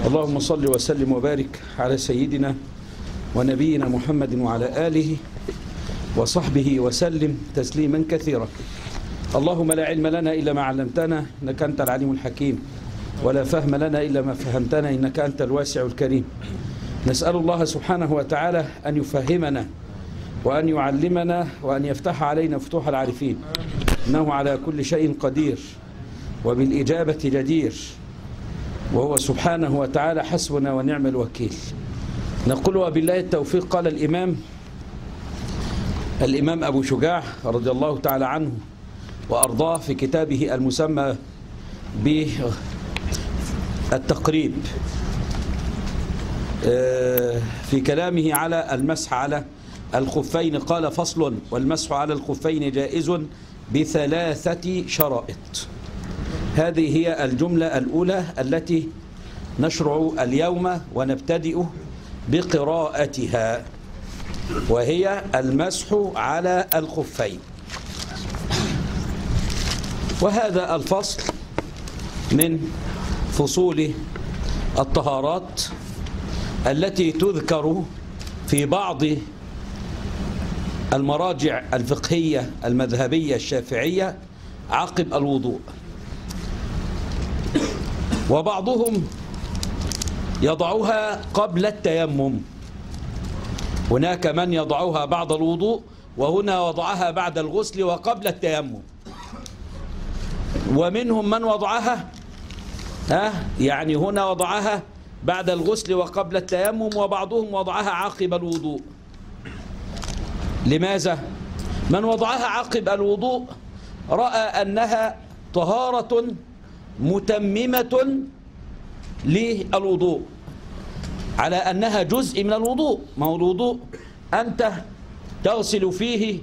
اللهم صل وسلم وبارك على سيدنا ونبينا محمد وعلى آله وصحبه وسلم تسليما كثيرا اللهم لا علم لنا إلا ما علمتنا إنك أنت العليم الحكيم ولا فهم لنا إلا ما فهمتنا إنك أنت الواسع الكريم نسأل الله سبحانه وتعالى أن يفهمنا وأن يعلمنا وأن يفتح علينا فتوح العارفين إنه على كل شيء قدير وبالإجابة جدير وهو سبحانه وتعالى حسبنا ونعم الوكيل نقول وبالله التوفيق قال الإمام الإمام أبو شجاع رضي الله تعالى عنه وأرضاه في كتابه المسمى بالتقريب في كلامه على المسح على الخفين قال فصل والمسح على الخفين جائز بثلاثة شرائط هذه هي الجملة الأولى التي نشرع اليوم ونبتدئ بقراءتها وهي المسح على الخفين وهذا الفصل من فصول الطهارات التي تذكر في بعض المراجع الفقهية المذهبية الشافعية عقب الوضوء وبعضهم يضعها قبل التيمم هناك من يضعها بعد الوضوء وهنا وضعها بعد الغسل وقبل التيمم ومنهم من وضعها ها يعني هنا وضعها بعد الغسل وقبل التيمم وبعضهم وضعها عقب الوضوء لماذا؟ من وضعها عقب الوضوء رأى أنها طهارة متممة للوضوء على أنها جزء من الوضوء ما هو الوضوء أنت تغسل فيه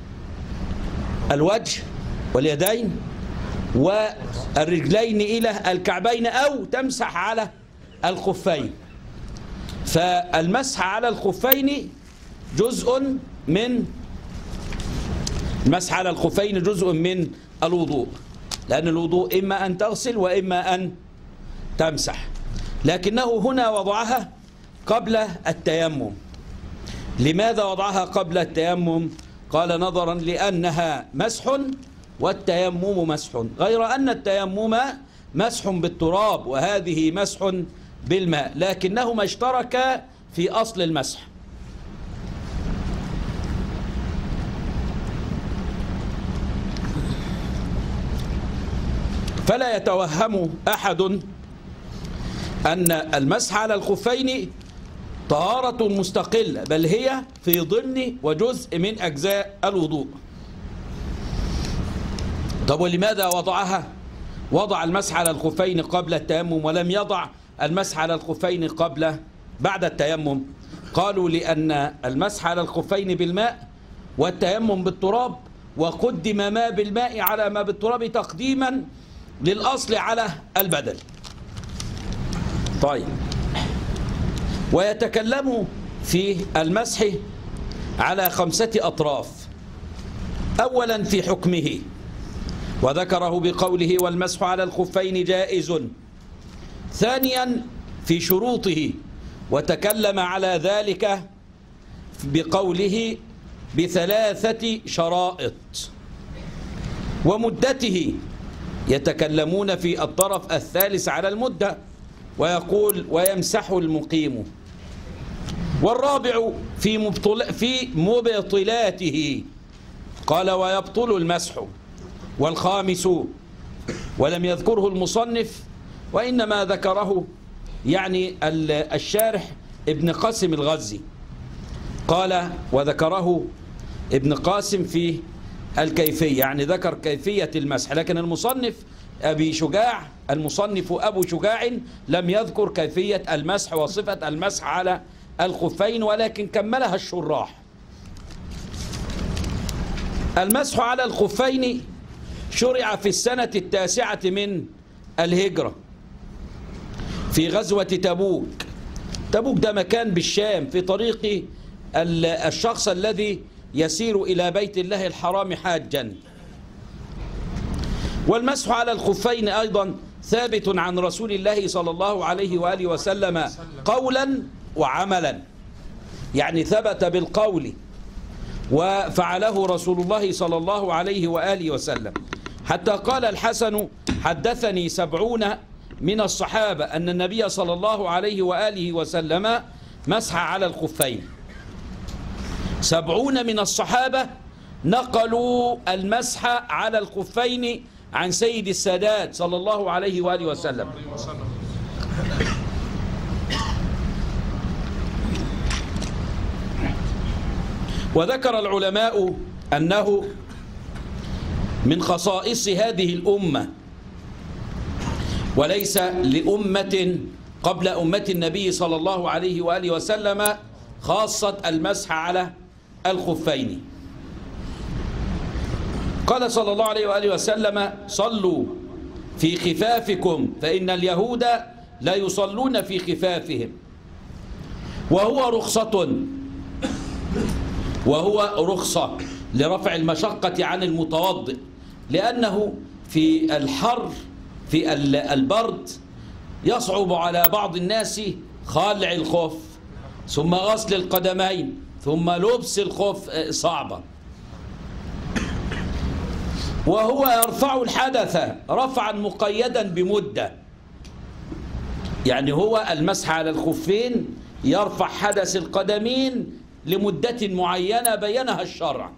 الوجه واليدين والرجلين إلى الكعبين أو تمسح على الخفين فالمسح على الخفين جزء من المسح على الخفين جزء من الوضوء لأن الوضوء إما أن تغسل وإما أن تمسح لكنه هنا وضعها قبل التيمم لماذا وضعها قبل التيمم قال نظرا لأنها مسح والتيمم مسح غير أن التيمم مسح بالتراب وهذه مسح بالماء لكنهما اشتركا في أصل المسح فلا يتوهم أحد أن المسح على الخفين طهارة مستقلة بل هي في ضمن وجزء من أجزاء الوضوء طب ولماذا وضعها وضع المسح على الخفين قبل التيمم ولم يضع المسح على الخفين قبل بعد التيمم قالوا لأن المسح على الخفين بالماء والتيمم بالتراب وقدم ما بالماء على ما بالتراب تقديما للأصل على البدل طيب ويتكلم في المسح على خمسة أطراف أولا في حكمه وذكره بقوله والمسح على الخفين جائز ثانيا في شروطه وتكلم على ذلك بقوله بثلاثة شرائط ومدته يتكلمون في الطرف الثالث على المدة ويقول ويمسح المقيم والرابع في, مبطل في مبطلاته قال ويبطل المسح والخامس ولم يذكره المصنف وإنما ذكره يعني الشارح ابن قاسم الغزي قال وذكره ابن قاسم في الكيفية يعني ذكر كيفية المسح لكن المصنف أبي شجاع المصنف أبو شجاع لم يذكر كيفية المسح وصفة المسح على الخفين ولكن كملها الشراح المسح على الخفين شرع في السنة التاسعة من الهجرة في غزوة تبوك تبوك ده مكان بالشام في طريق الشخص الذي يسير إلى بيت الله الحرام حاجا والمسح على الخفين أيضا ثابت عن رسول الله صلى الله عليه وآله وسلم قولا وعملا يعني ثبت بالقول وفعله رسول الله صلى الله عليه وآله وسلم حتى قال الحسن حدثني سبعون من الصحابة أن النبي صلى الله عليه وآله وسلم مسح على الخفين سبعون من الصحابة نقلوا المسح على الخفين عن سيد السادات صلى الله عليه وآله وسلم وذكر العلماء أنه من خصائص هذه الأمة وليس لأمة قبل أمة النبي صلى الله عليه وآله وسلم خاصة المسح على الخفين قال صلى الله عليه وآله وسلم صلوا في خفافكم فإن اليهود لا يصلون في خفافهم وهو رخصة وهو رخصة لرفع المشقة عن المتوضئ لأنه في الحر في البرد يصعب على بعض الناس خلع الخف ثم غسل القدمين ثم لبس الخف صعبة وهو يرفع الحدث رفعا مقيدا بمدة يعني هو المسح على الخفين يرفع حدث القدمين لمدة معينة بينها الشرع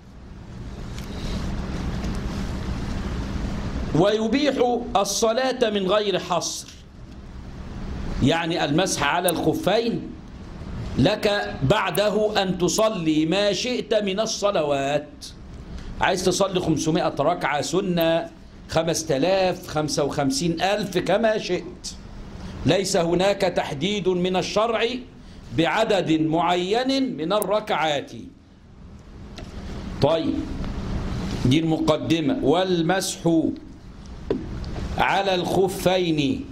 ويبيح الصلاة من غير حصر يعني المسح على الخفين لك بعده أن تصلي ما شئت من الصلوات عايز تصلي 500 ركعة سنة 5000 55 ألف كما شئت ليس هناك تحديد من الشرع بعدد معين من الركعات طيب دي المقدمة والمسح على الخفين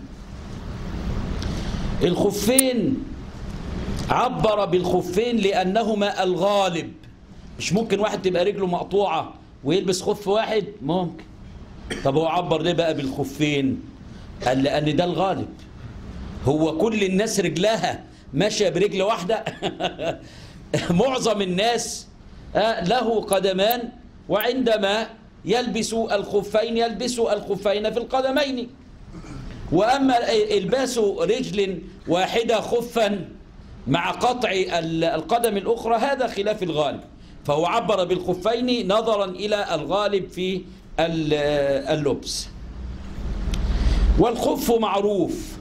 الخفين عبر بالخفين لأنهما الغالب مش ممكن واحد تبقى رجله مقطوعة ويلبس خف واحد ممكن طب هو عبر ليه بقى بالخفين قال لأن ده الغالب هو كل الناس رجلها ماشية برجل واحدة معظم الناس له قدمان وعندما يلبس الخفين يلبس الخفين في القدمين وأما الباس رجل واحدة خفا مع قطع القدم الأخرى هذا خلاف الغالب فهو عبر بالخفين نظرا إلى الغالب في اللبس والخف معروف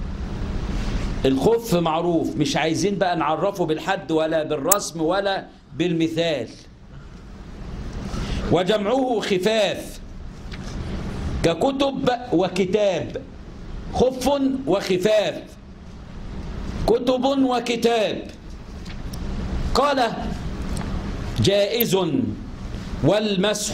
الخف معروف مش عايزين بقى نعرفه بالحد ولا بالرسم ولا بالمثال وجمعه خفاف ككتب وكتاب خف وخفاف كتب وكتاب قال جائز والمسح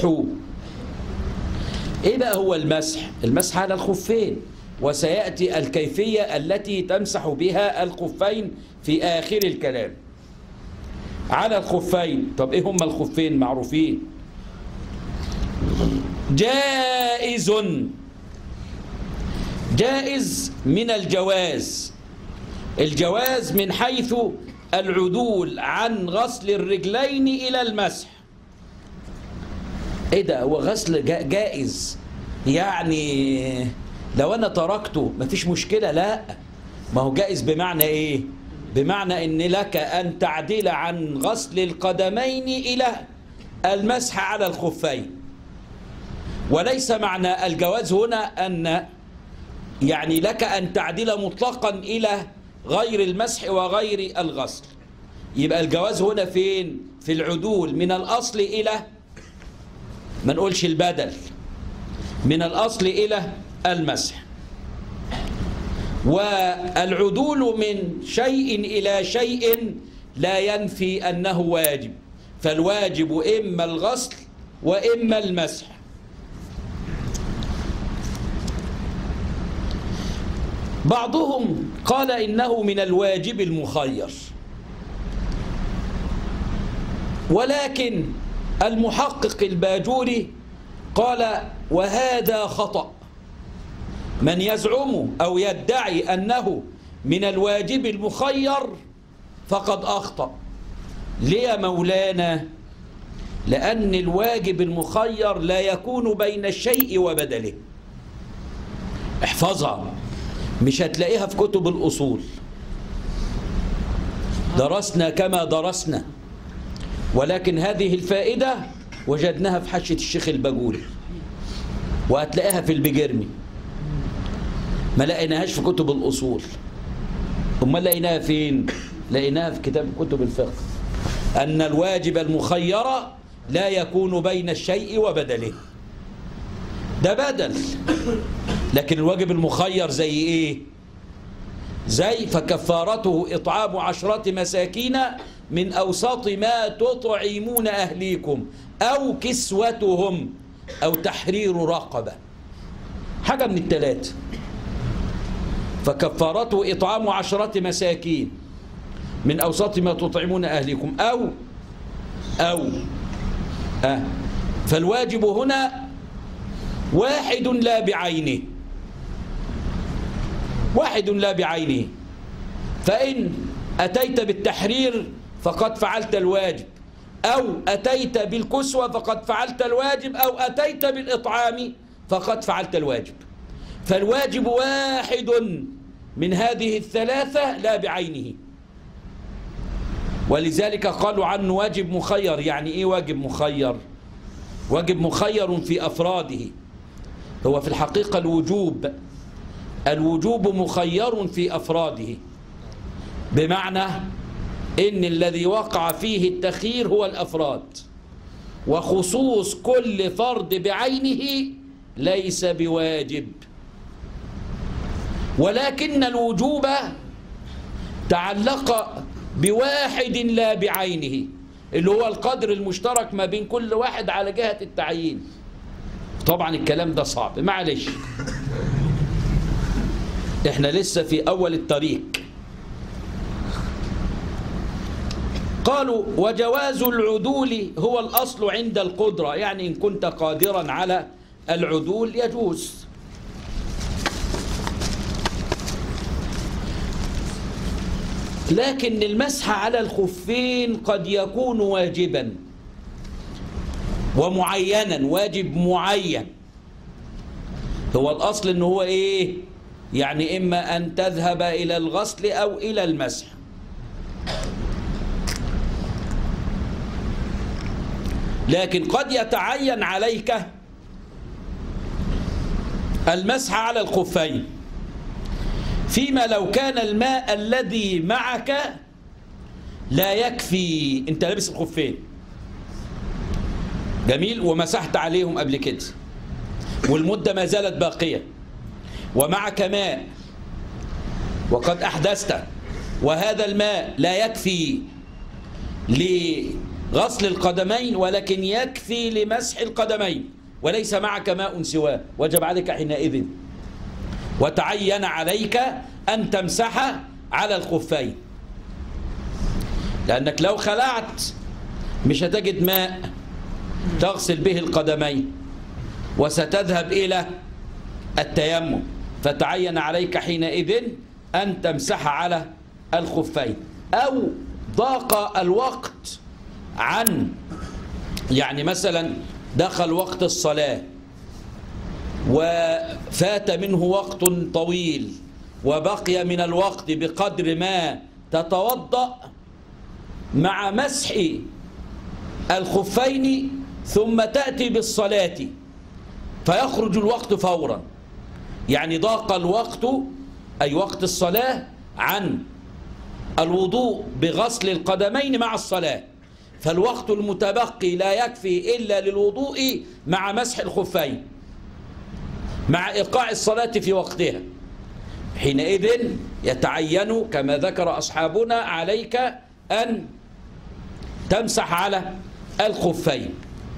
ايه بقى هو المسح المسح على الخفين وسيأتي الكيفية التي تمسح بها الخفين في آخر الكلام على الخفين طب ايه هم الخفين معروفين جائز جائز من الجواز الجواز من حيث العدول عن غسل الرجلين إلى المسح ايه ده هو غسل جائز يعني لو انا تركته مفيش مشكلة لا ما هو جائز بمعنى ايه بمعنى ان لك ان تعدل عن غسل القدمين الى المسح على الخفين وليس معنى الجواز هنا ان يعني لك ان تعدل مطلقا الى غير المسح وغير الغسل يبقى الجواز هنا فين في العدول من الاصل الى ما نقولش البدل من الاصل الى المسح والعدول من شيء إلى شيء لا ينفي أنه واجب فالواجب إما الغسل وإما المسح بعضهم قال إنه من الواجب المخير ولكن المحقق الباجوري قال وهذا خطأ من يزعم أو يدعي أنه من الواجب المخير فقد أخطأ ليه يا مولانا لأن الواجب المخير لا يكون بين الشيء وبدله احفظها مش هتلاقيها في كتب الأصول درسنا كما درسنا ولكن هذه الفائدة وجدناها في حاشية الشيخ البجولي وهتلاقيها في البجرمي ما لقيناهاش في كتب الأصول أمال لقيناها فين؟ لقيناها في كتاب كتب الفقه أن الواجب المخير لا يكون بين الشيء وبدله ده بدل لكن الواجب المخير زي ايه زي فكفارته إطعام عشرة مساكين من أوسط ما تطعمون أهليكم أو كسوتهم أو تحرير رقبة حاجة من الثلاثة فكفارته إطعام عشرة مساكين من أوسط ما تطعمون أهليكم أو أو أه فالواجب هنا واحد لا بعينه واحد لا بعينه فإن أتيت بالتحرير فقد فعلت الواجب أو أتيت بالكسوة فقد فعلت الواجب أو أتيت بالإطعام فقد فعلت الواجب فالواجب واحد من هذه الثلاثة لا بعينه ولذلك قالوا عنه واجب مخير يعني إيه واجب مخير واجب مخير في أفراده هو في الحقيقة الوجوب الوجوب مخير في أفراده بمعنى إن الذي وقع فيه التخيير هو الأفراد وخصوص كل فرد بعينه ليس بواجب ولكن الوجوب تعلق بواحد لا بعينه اللي هو القدر المشترك ما بين كل واحد على جهة التعيين طبعا الكلام ده صعب معلش احنا لسه في أول الطريق قالوا وجواز العدول هو الأصل عند القدرة يعني إن كنت قادرا على العدول يجوز لكن المسح على الخفين قد يكون واجبا ومعينا واجب معين هو الأصل أنه هو إيه يعني إما أن تذهب إلى الغسل أو إلى المسح لكن قد يتعين عليك المسح على الخفين فيما لو كان الماء الذي معك لا يكفي انت لابس الخفين جميل ومسحت عليهم قبل كده والمدة ما زالت باقية ومعك ماء وقد أحدثت وهذا الماء لا يكفي لغسل القدمين ولكن يكفي لمسح القدمين وليس معك ماء سواه وجب عليك حينئذ وتعين عليك أن تمسح على الخفين لأنك لو خلعت مش هتجد ماء تغسل به القدمين وستذهب إلى التيمم فتعين عليك حينئذ أن تمسح على الخفين أو ضاق الوقت عن يعني مثلا دخل وقت الصلاة وفات منه وقت طويل وبقي من الوقت بقدر ما تتوضأ مع مسح الخفين ثم تأتي بالصلاة فيخرج الوقت فورا يعني ضاق الوقت أي وقت الصلاة عن الوضوء بغسل القدمين مع الصلاة فالوقت المتبقي لا يكفي إلا للوضوء مع مسح الخفين مع إيقاع الصلاة في وقتها حينئذ يتعين كما ذكر أصحابنا عليك أن تمسح على الخفين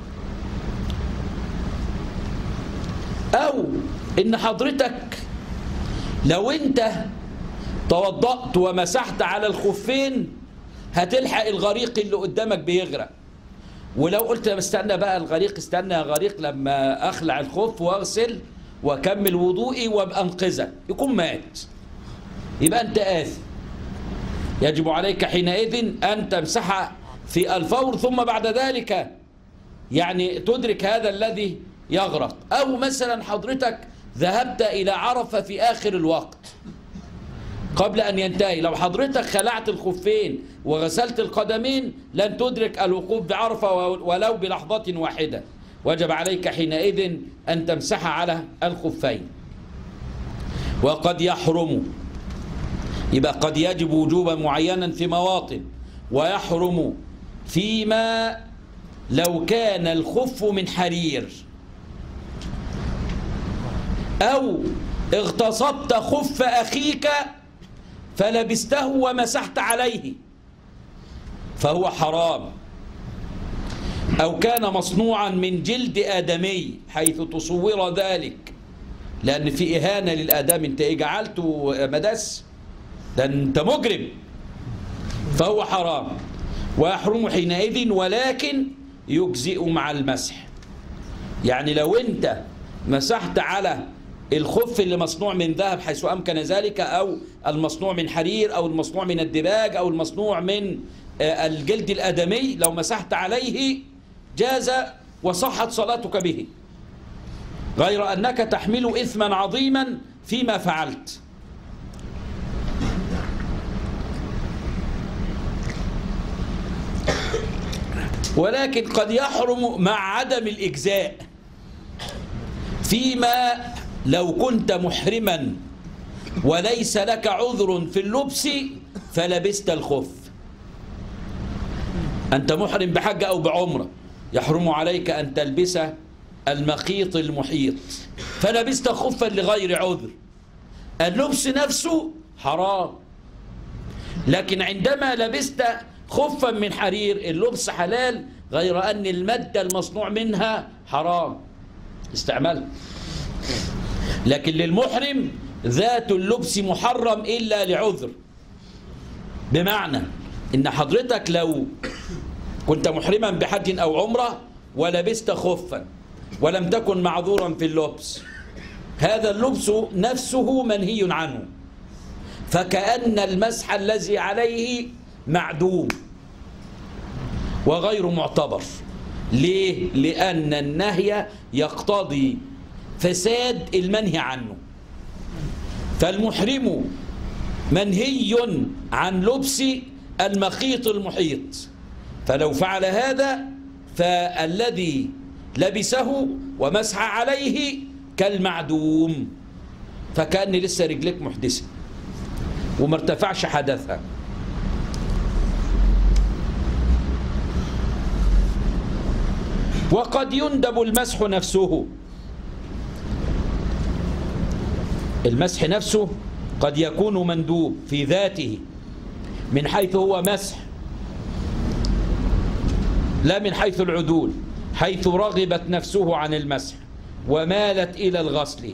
أو إن حضرتك لو أنت توضأت ومسحت على الخفين هتلحق الغريق اللي قدامك بيغرق ولو قلت استنى بقى الغريق استنى يا غريق لما أخلع الخف وأغسل وكمل وضوئي وبأنقذك يكون مات يبقى أنت آثم يجب عليك حينئذ أن تمسح في الفور ثم بعد ذلك يعني تدرك هذا الذي يغرق أو مثلا حضرتك ذهبت إلى عرفة في آخر الوقت قبل أن ينتهي لو حضرتك خلعت الخفين وغسلت القدمين لن تدرك الوقوف بعرفة ولو بلحظة واحدة وجب عليك حينئذ أن تمسح على الخفين وقد يحرم يبقى قد يجب وجوبا معينا في مواطن ويحرم فيما لو كان الخف من حرير أو اغتصبت خف أخيك فلبسته ومسحت عليه فهو حرام أو كان مصنوعا من جلد آدمي حيث تصور ذلك لأن في إهانة للآدم أنت إيه جعلته مدس ده أنت مجرم فهو حرام ويحرم حينئذ ولكن يجزئ مع المسح يعني لو أنت مسحت على الخف اللي مصنوع من ذهب حيث أمكن ذلك أو المصنوع من حرير أو المصنوع من الدباج أو المصنوع من الجلد الآدمي لو مسحت عليه جاز وصحت صلاتك به غير أنك تحمل إثما عظيما فيما فعلت ولكن قد يحرم مع عدم الإجزاء فيما لو كنت محرما وليس لك عذر في اللبس فلبست الخف أنت محرم بحج أو بعمرة يحرم عليك أن تلبس المخيط المحيط فلبست خفا لغير عذر اللبس نفسه حرام لكن عندما لبست خفا من حرير اللبس حلال غير أن المادة المصنوع منها حرام استعمال لكن للمحرم ذات اللبس محرم إلا لعذر بمعنى إن حضرتك لو كنت محرما بحج أو عمرة ولبست خفا ولم تكن معذورا في اللبس هذا اللبس نفسه منهي عنه فكأن المسح الذي عليه معدوم وغير معتبر ليه؟ لأن النهي يقتضي فساد المنهي عنه فالمحرم منهي عن لبس المخيط المحيط فلو فعل هذا فالذي لبسه ومسح عليه كالمعدوم فكأن لسه رجلك محدثة وما ارتفعش حدثها وقد يندب المسح نفسه المسح نفسه قد يكون مندوب في ذاته من حيث هو مسح لا من حيث العدول حيث رغبت نفسه عن المسح ومالت إلى الغسل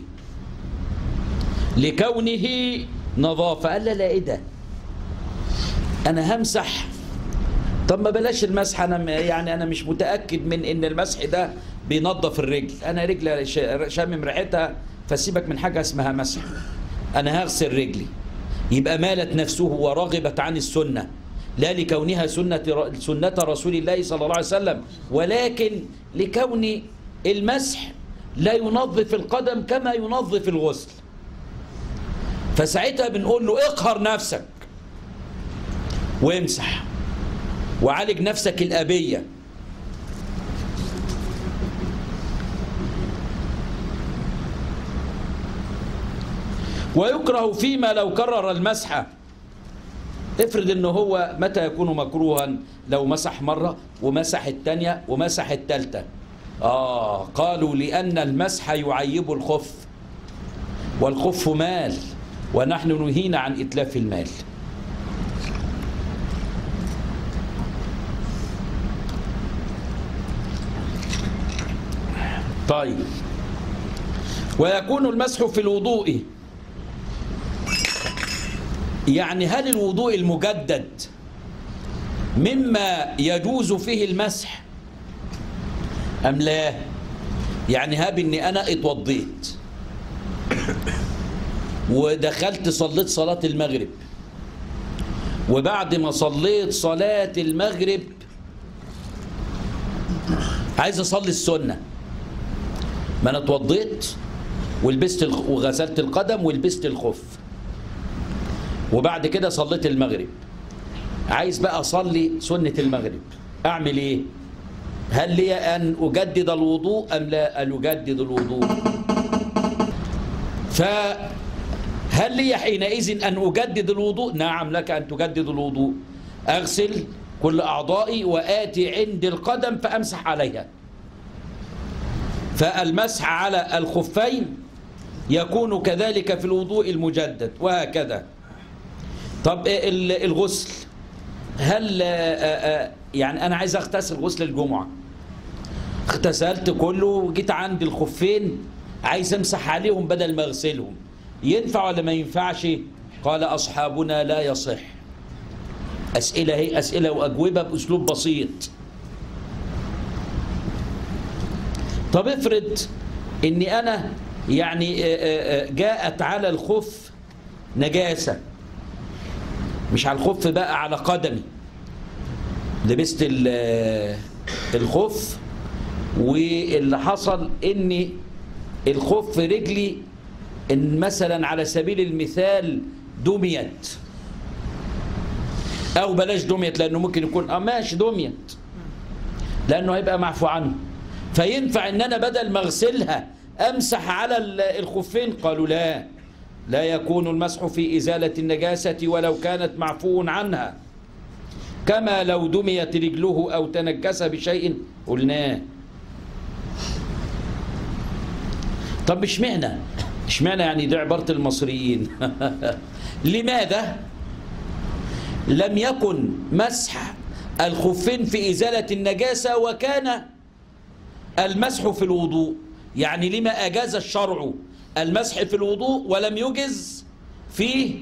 لكونه نظافة قال لا لا إيه ده أنا همسح طب ما بلاش المسح أنا يعني أنا مش متأكد من إن المسح ده بينظف الرجل أنا رجلي شامم ريحتها فسيبك من حاجة اسمها مسح أنا هغسل رجلي يبقى مالت نفسه ورغبت عن السنة لا لكونها سنة, سنة رسول الله صلى الله عليه وسلم ولكن لكون المسح لا ينظف القدم كما ينظف الغسل فساعتها بنقول له اقهر نفسك وامسح وعالج نفسك الأبية ويكره فيما لو كرر المسح افرض انه هو متى يكون مكروها لو مسح مرة ومسح التانية ومسح التالتة آه قالوا لأن المسح يعيب الخف والخف مال ونحن نهينا عن إتلاف المال طيب ويكون المسح في الوضوء يعني هل الوضوء المجدد مما يجوز فيه المسح أم لا يعني هاب اني انا اتوضيت ودخلت صليت صلاة المغرب وبعد ما صليت صلاة المغرب عايز اصلي السنة ما انا اتوضيت ولبست الخ- وغسلت القدم ولبست الخف وبعد كده صليت المغرب عايز بقى اصلي سنة المغرب اعمل ايه هل لي ان اجدد الوضوء ام لا ان اجدد الوضوء فهل لي حينئذ ان اجدد الوضوء نعم لك ان تجدد الوضوء اغسل كل اعضائي واتي عند القدم فامسح عليها فالمسح على الخفين يكون كذلك في الوضوء المجدد وهكذا طب ال- الغسل هل آه، آه، يعني انا عايز اغتسل غسل الجمعه اغتسلت كله وجيت عند الخفين عايز امسح عليهم بدل ما اغسلهم ينفع ولا ما ينفعش قال اصحابنا لا يصح اسئله هي اسئله واجوبه باسلوب بسيط طب افرض اني انا يعني آه، آه، آه، جاءت على الخف نجاسه مش على الخف بقى على قدمي لبست ال- الخف واللي حصل ان الخف رجلي ان مثلا على سبيل المثال دميت او بلاش دميت لانه ممكن يكون اه ماشي دميت لانه هيبقى معفو عنه فينفع ان انا بدل ما اغسلها امسح على ال- الخفين قالوا لا لا يكون المسح في ازاله النجاسه ولو كانت معفو عنها كما لو دميت رجله او تنجس بشيء قلناه طب اشمعنى اشمعنى يعني دي عباره المصريين لماذا لم يكن مسح الخفين في ازاله النجاسه وكان المسح في الوضوء يعني لما أجاز الشرع المسح في الوضوء ولم يجز في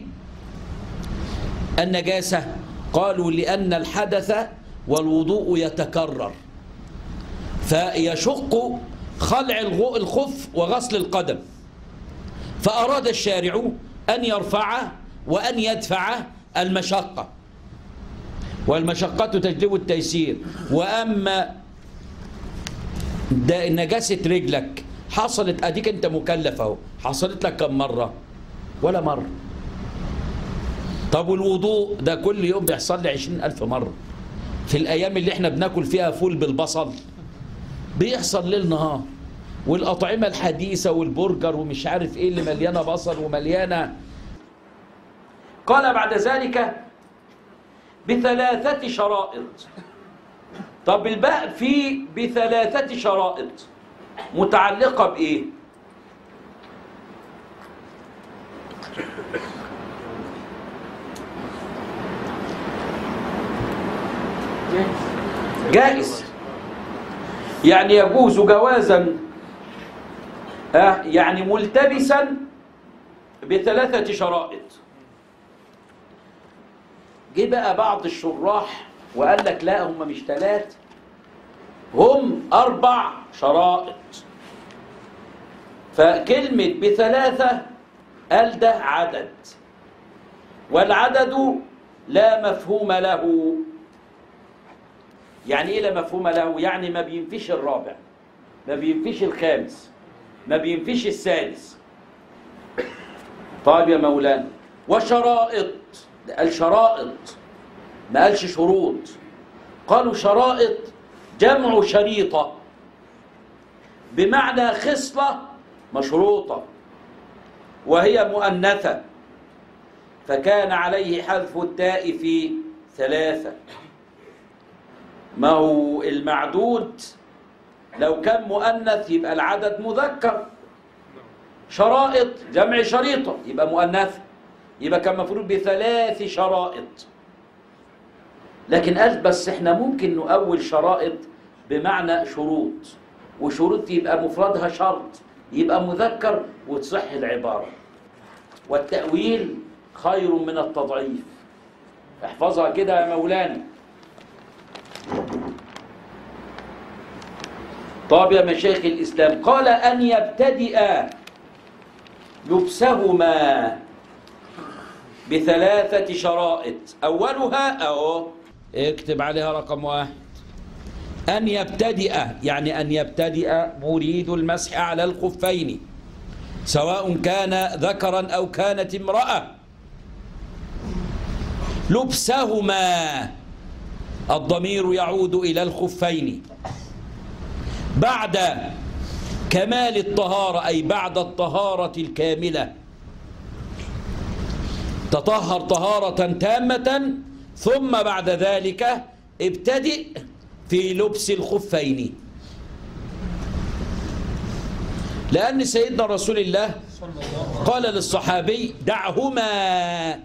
النجاسة قالوا لأن الحدث والوضوء يتكرر فيشق خلع الغ- الخف وغسل القدم فأراد الشارع أن يرفع وأن يدفع المشقة والمشقة تجلب التيسير وأما ده نجاسة رجلك حصلت اديك انت مكلف اهو حصلت لك كم مرة ولا مرة طب والوضوء ده كل يوم بيحصل لي عشرين ألف مرة في الأيام اللي احنا بناكل فيها فول بالبصل بيحصل ليل نهار والأطعمة الحديثة والبرجر ومش عارف ايه اللي مليانة بصل ومليانة قال بعد ذلك بثلاثة شرائط طب الباء في بثلاثة شرائط متعلقة بإيه؟ جائز يعني يجوز جوازا آه، يعني ملتبسا بثلاثة شرائط جه بقى بعض الشراح وقال لك لا هم مش ثلاث هم أربع شرائط فكلمة بثلاثة قال ده عدد والعدد لا مفهوم له يعني ايه لا مفهوم له يعني ما بينفيش الرابع ما بينفيش الخامس ما بينفيش السادس طيب يا مولانا وشرائط ده قال شرائط ما قالش شروط قالوا شرائط جمع شريطة بمعنى خصلة مشروطة وهي مؤنثة فكان عليه حذف التاء في ثلاثة ما هو المعدود لو كان مؤنث يبقى العدد مذكر شرائط جمع شريطة يبقى مؤنث يبقى كان مفروض بثلاث شرائط لكن قال بس احنا ممكن نؤول شرائط بمعنى شروط وشروط يبقى مفردها شرط يبقى مذكر وتصح العبارة والتأويل خير من التضعيف احفظها كده يا مولانا طاب يا مشايخ الإسلام قال أن يبتدئ لبسهما بثلاثة شرائط أولها أهو اكتب عليها رقم واحد أن يبتدئ يعني أن يبتدئ مريد المسح على الخفين سواء كان ذكرا أو كانت امرأة لبسهما الضمير يعود إلى الخفين بعد كمال الطهارة أي بعد الطهارة الكاملة تطهر طهارة تامة ثم بعد ذلك ابتدئ في لبس الخفين لأن سيدنا رسول الله قال للصحابي دعهما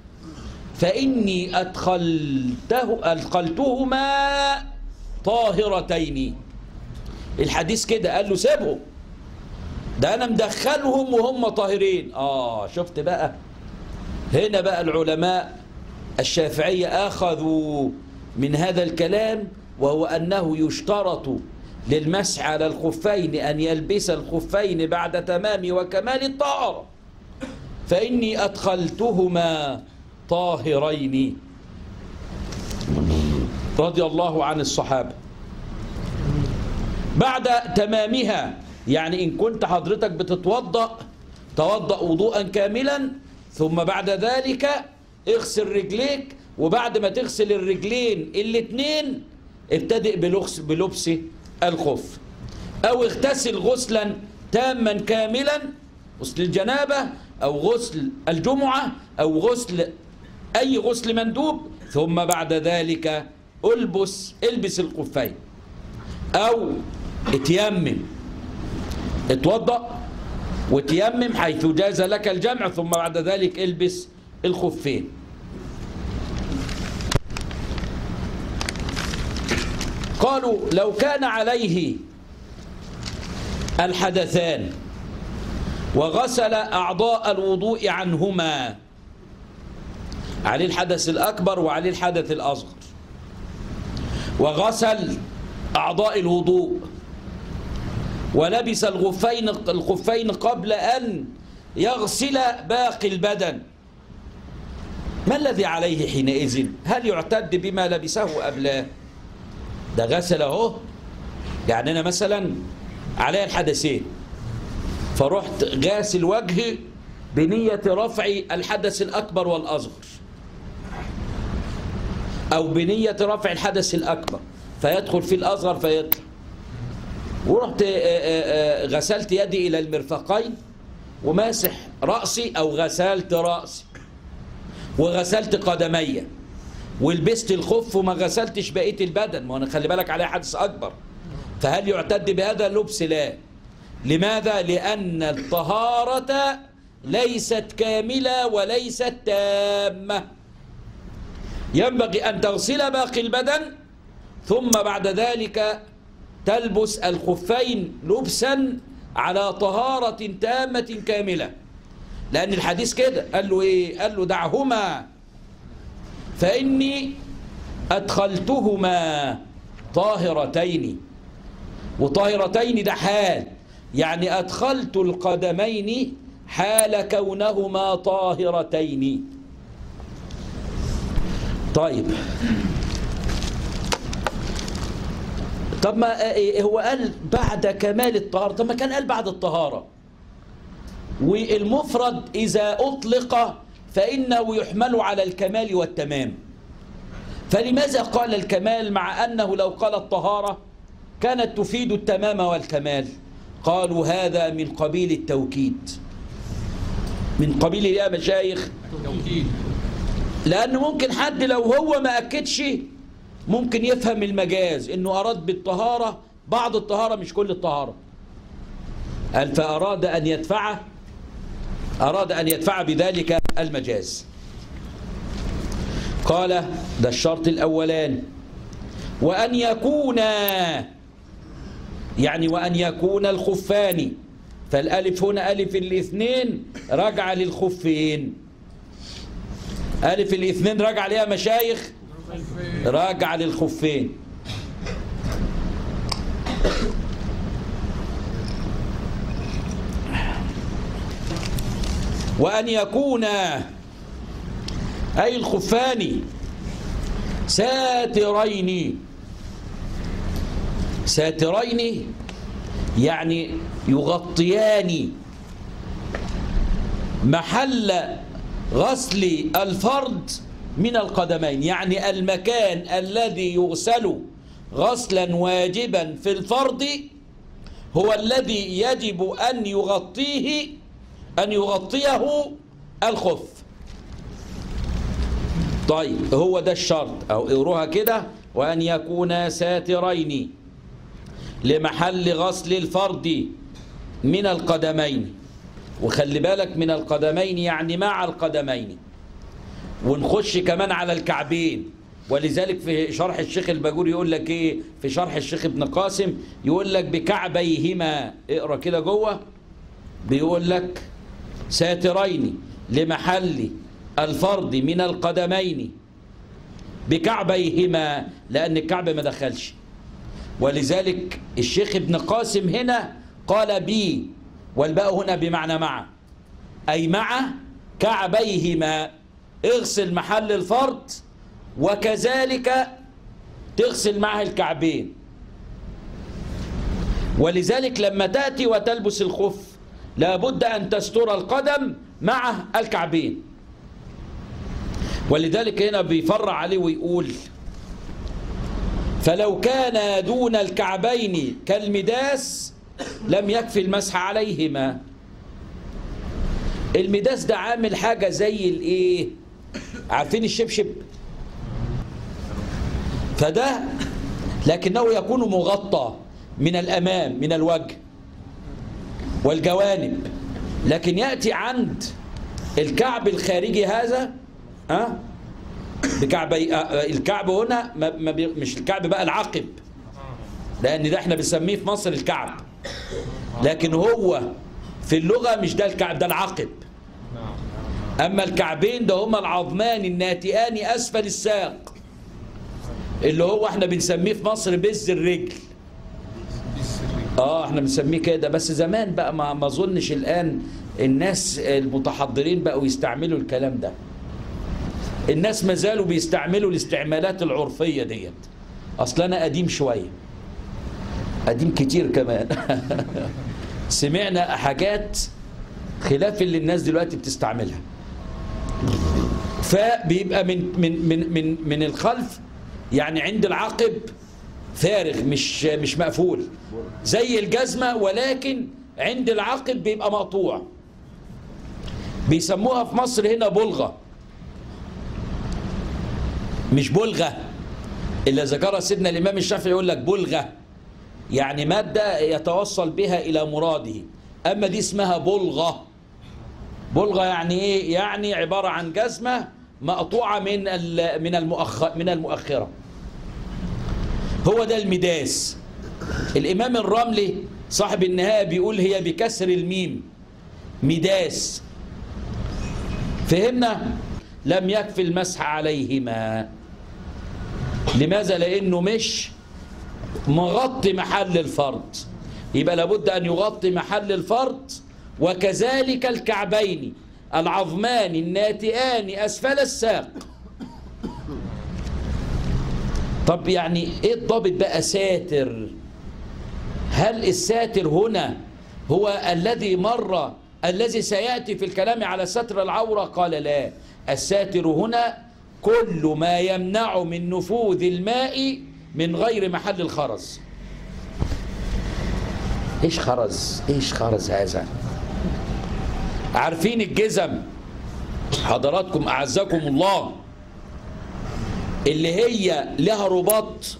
فإني أدخلته أدخلتهما طاهرتين الحديث كده قال له سيبهم ده أنا مدخلهم وهم طاهرين آه شفت بقى هنا بقى العلماء الشافعية أخذوا من هذا الكلام وهو أنه يشترط للمسح على الخفين أن يلبس الخفين بعد تمام وكمال الطهارة فإني أدخلتهما طاهرين رضي الله عن الصحابة بعد تمامها يعني إن كنت حضرتك بتتوضأ توضأ وضوءا كاملا ثم بعد ذلك اغسل رجليك وبعد ما تغسل الرجلين الاثنين ابتدئ بلبس, بلبس الخف أو اغتسل غسلا تاما كاملا غسل الجنابة أو غسل الجمعة أو غسل أي غسل مندوب ثم بعد ذلك البس البس الخفين أو اتيمم اتوضأ وتيمم حيث جاز لك الجمع ثم بعد ذلك البس الخفين قالوا لو كان عليه الحدثان وغسل أعضاء الوضوء عنهما عليه الحدث الأكبر وعليه الحدث الأصغر وغسل أعضاء الوضوء ولبس الخفين الخفين قبل أن يغسل باقي البدن ما الذي عليه حينئذ هل يعتد بما لبسه أم لا ده غسل اهو يعني أنا مثلا علي الحدثين فرحت غاسل وجهي بنية رفع الحدث الأكبر والأصغر أو بنية رفع الحدث الأكبر فيدخل في الأصغر فيطلع ورحت غسلت يدي إلى المرفقين وماسح رأسي أو غسلت رأسي وغسلت قدمي ولبست الخف وما غسلتش بقية البدن ما أنا خلي بالك عليه حدث أكبر فهل يعتد بهذا اللبس لا لماذا لأن الطهارة ليست كاملة وليست تامة ينبغي أن تغسل باقي البدن ثم بعد ذلك تلبس الخفين لبسا على طهارة تامة كاملة لأن الحديث كده قال له إيه قال له دعهما فإني أدخلتهما طاهرتين وطاهرتين ده حال يعني أدخلت القدمين حال كونهما طاهرتين طيب طب ما هو قال بعد كمال الطهارة طب ما كان قال بعد الطهارة والمفرد إذا أطلق فإنه يحمل على الكمال والتمام فلماذا قال الكمال مع أنه لو قال الطهارة كانت تفيد التمام والكمال قالوا هذا من قبيل التوكيد من قبيل يا مشايخ توكيد لأن ممكن حد لو هو ما أكدش ممكن يفهم المجاز انه اراد بالطهارة بعض الطهارة مش كل الطهارة قال فاراد ان يدفع اراد ان يدفع بذلك المجاز قال ده الشرط الاولان وان يكون يعني وان يكون الخفان فالالف هنا الف الاثنين رجع للخفين الف الاثنين رجع ليها مشايخ راجع للخفين وأن يكون أي الخفان ساترين ساترين يعني يغطيان محل غسل الفرد من القدمين يعني المكان الذي يغسل غسلا واجبا في الفرد هو الذي يجب أن يغطيه أن يغطيه الخف طيب هو ده الشرط أو اقروها كده وأن يكون ساترين لمحل غسل الفرد من القدمين وخلي بالك من القدمين يعني مع القدمين ونخش كمان على الكعبين ولذلك في شرح الشيخ الباجوري يقول لك ايه في شرح الشيخ ابن قاسم يقول لك بكعبيهما اقرا كده جوه بيقول لك ساترين لمحل الفرد من القدمين بكعبيهما لان الكعب ما دخلش ولذلك الشيخ ابن قاسم هنا قال بي والباء هنا بمعنى مع أي مع كعبيهما اغسل محل الفرد وكذلك تغسل معه الكعبين ولذلك لما تأتي وتلبس الخف لابد أن تستر القدم مع الكعبين ولذلك هنا بيفرع عليه ويقول فلو كان دون الكعبين كالمداس لم يكفي المسح عليهما المداس ده عامل حاجة زي الايه عارفين الشبشب فده لكنه يكون مغطى من الأمام من الوجه والجوانب لكن يأتي عند الكعب الخارجي هذا ها بكعبي الكعب هنا ما ما بي- مش الكعب بقى العقب لأن ده احنا بنسميه في مصر الكعب لكن هو في اللغة مش ده الكعب ده العقب أما الكعبين ده هما العظمان الناتئان أسفل الساق اللي هو احنا بنسميه في مصر بز الرجل اه احنا بنسميه كده بس زمان بقى ما ما اظنش الان الناس المتحضرين بقوا يستعملوا الكلام ده الناس ما زالوا بيستعملوا الاستعمالات العرفية ديت اصل انا قديم شوية قديم كتير كمان سمعنا حاجات خلاف اللي الناس دلوقتي بتستعملها فبيبقى من من من من من الخلف يعني عند العقب فارغ مش مش مقفول زي الجزمة ولكن عند العقب بيبقى مقطوع بيسموها في مصر هنا بلغة مش بلغة إلا ذكرها سيدنا الإمام الشافعي يقول لك بلغة يعني مادة يتوصل بها إلى مراده أما دي اسمها بلغة بلغة يعني إيه؟ يعني عبارة عن جزمة مقطوعة من ال- من المؤخ من المؤخرة هو ده المداس الإمام الرملي صاحب النهاية بيقول هي بكسر الميم مداس فهمنا لم يكفي المسح عليهما لماذا لأنه مش مغطي محل الفرد يبقى لابد أن يغطي محل الفرد وكذلك الكعبين العظمان الناتئان أسفل الساق طب يعني ايه الضابط بقى ساتر هل الساتر هنا هو الذي مر الذي سيأتي في الكلام على ستر العورة قال لا الساتر هنا كل ما يمنع من نفوذ الماء من غير محل الخرز ايش خرز ايش خرز هذا عارفين الجزم حضراتكم اعزكم الله اللي هي لها رباط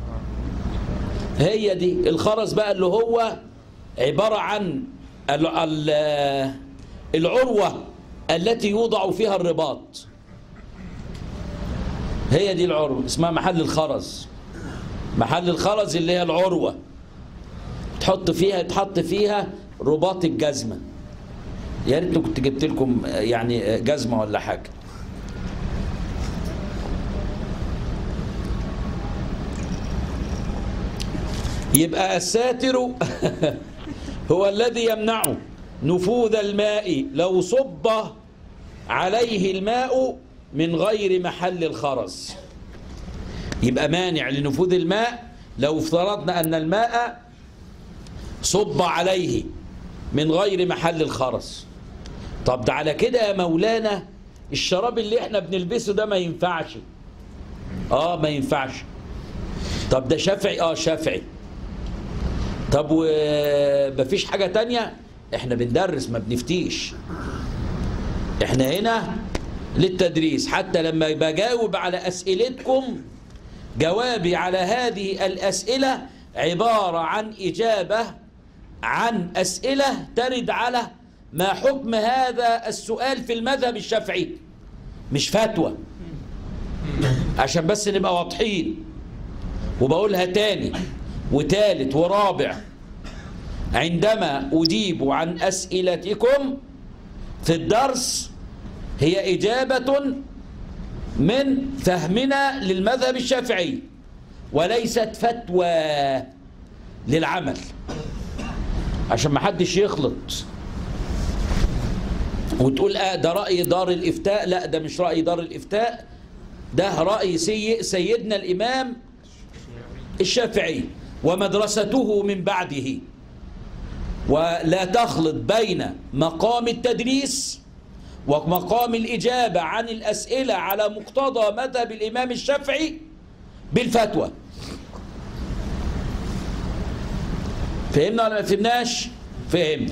هي دي الخرز بقى اللي هو عبارة عن ال- ال- العروة التي يوضع فيها الرباط هي دي العروة اسمها محل الخرز محل الخرز اللي هي العروة تحط فيها تحط فيها رباط الجزمة يا ريت كنت جبت لكم يعني جزمة ولا حاجة يبقى الساتر هو الذي يمنع نفوذ الماء لو صب عليه الماء من غير محل الخرز يبقى مانع لنفوذ الماء لو افترضنا أن الماء صب عليه من غير محل الخرز طب ده على كده يا مولانا الشراب اللي احنا بنلبسه ده ما ينفعش اه ما ينفعش طب ده شافعي اه شافعي طب ومفيش حاجة تانية احنا بندرس ما بنفتيش احنا هنا للتدريس حتى لما بجاوب على أسئلتكم جوابي على هذه الأسئلة عبارة عن إجابة عن أسئلة ترد على ما حكم هذا السؤال في المذهب الشافعي مش فتوى عشان بس نبقى واضحين وبقولها تاني وتالت ورابع عندما أجيب عن أسئلتكم في الدرس هي إجابة من فهمنا للمذهب الشافعي وليست فتوى للعمل عشان ما حدش يخلط وتقول آه ده رأي دار الإفتاء لا ده مش رأي دار الإفتاء ده رأي سي سيدنا الإمام الشافعي ومدرسته من بعده ولا تخلط بين مقام التدريس ومقام الإجابة عن الأسئلة على مقتضى مذهب الإمام الشافعي بالفتوى فهمنا ولا ما فهمناش فهمنا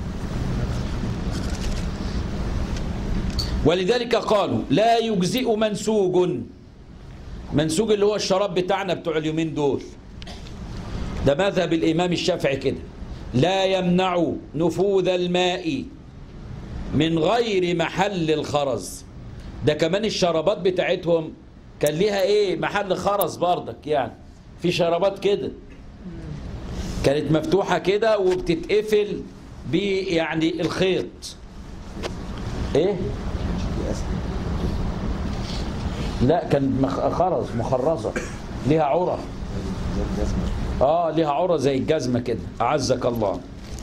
ولذلك قالوا لا يجزئ منسوج منسوج اللي هو الشراب بتاعنا بتوع اليومين دول ده مذهب الإمام الشافعي كده لا يمنع نفوذ الماء من غير محل الخرز ده كمان الشرابات بتاعتهم كان ليها ايه محل خرز بردك يعني في شرابات كده كانت مفتوحة كده وبتتقفل ب يعني الخيط ايه لا كان مخ- خرز مخرزة ليها عرى اه ليها عرى زي الجزمة كده أعزك الله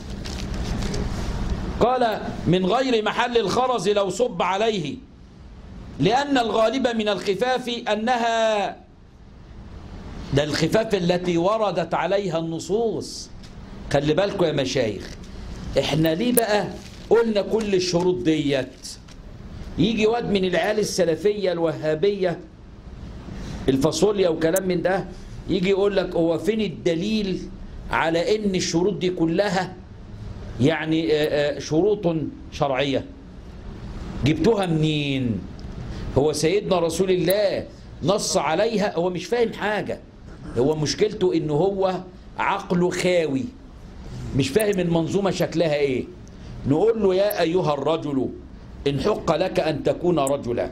قال من غير محل الخرز لو صب عليه لأن الغالب من الخفاف أنها ده الخفاف التي وردت عليها النصوص خلي بالكم يا مشايخ احنا ليه بقى قلنا كل الشروط ديت يجي واد من العيال السلفية الوهابية الفاصوليا وكلام من ده يجي يقول لك هو فين الدليل على ان الشروط دي كلها يعني آه، آه، شروط شرعية جبتوها منين هو سيدنا رسول الله نص عليها هو مش فاهم حاجة هو مشكلته انه هو عقله خاوي مش فاهم المنظومة شكلها ايه نقول له يا ايها الرجل ان حق لك ان تكون رجلا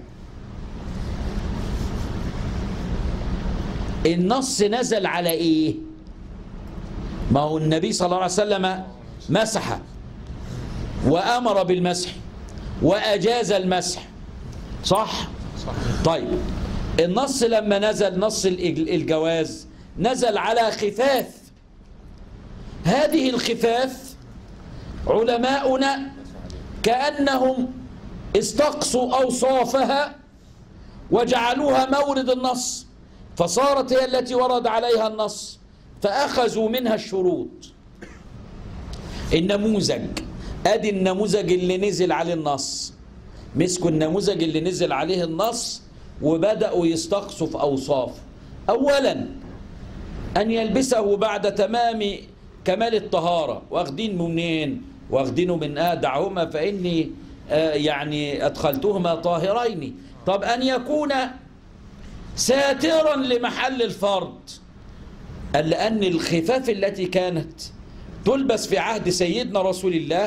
النص نزل على ايه ما هو النبي صلى الله عليه وسلم مسح وامر بالمسح واجاز المسح صح طيب النص لما نزل نص الإج- الجواز نزل على خفاف هذه الخفاف علماؤنا كأنهم استقصوا أوصافها وجعلوها مورد النص فصارت هي التي ورد عليها النص فأخذوا منها الشروط النموذج ادي النموذج اللي نزل عليه النص مسكوا النموذج اللي نزل عليه النص وبدأوا يستقصوا في أوصافه أولا أن يلبسه بعد تمام كمال الطهارة واخدين منين واخدينه من آه دعهما فإني آه يعني أدخلتهما طاهرين طب أن يكون ساترا لمحل الفرد قال لأن الخفاف التي كانت تلبس في عهد سيدنا رسول الله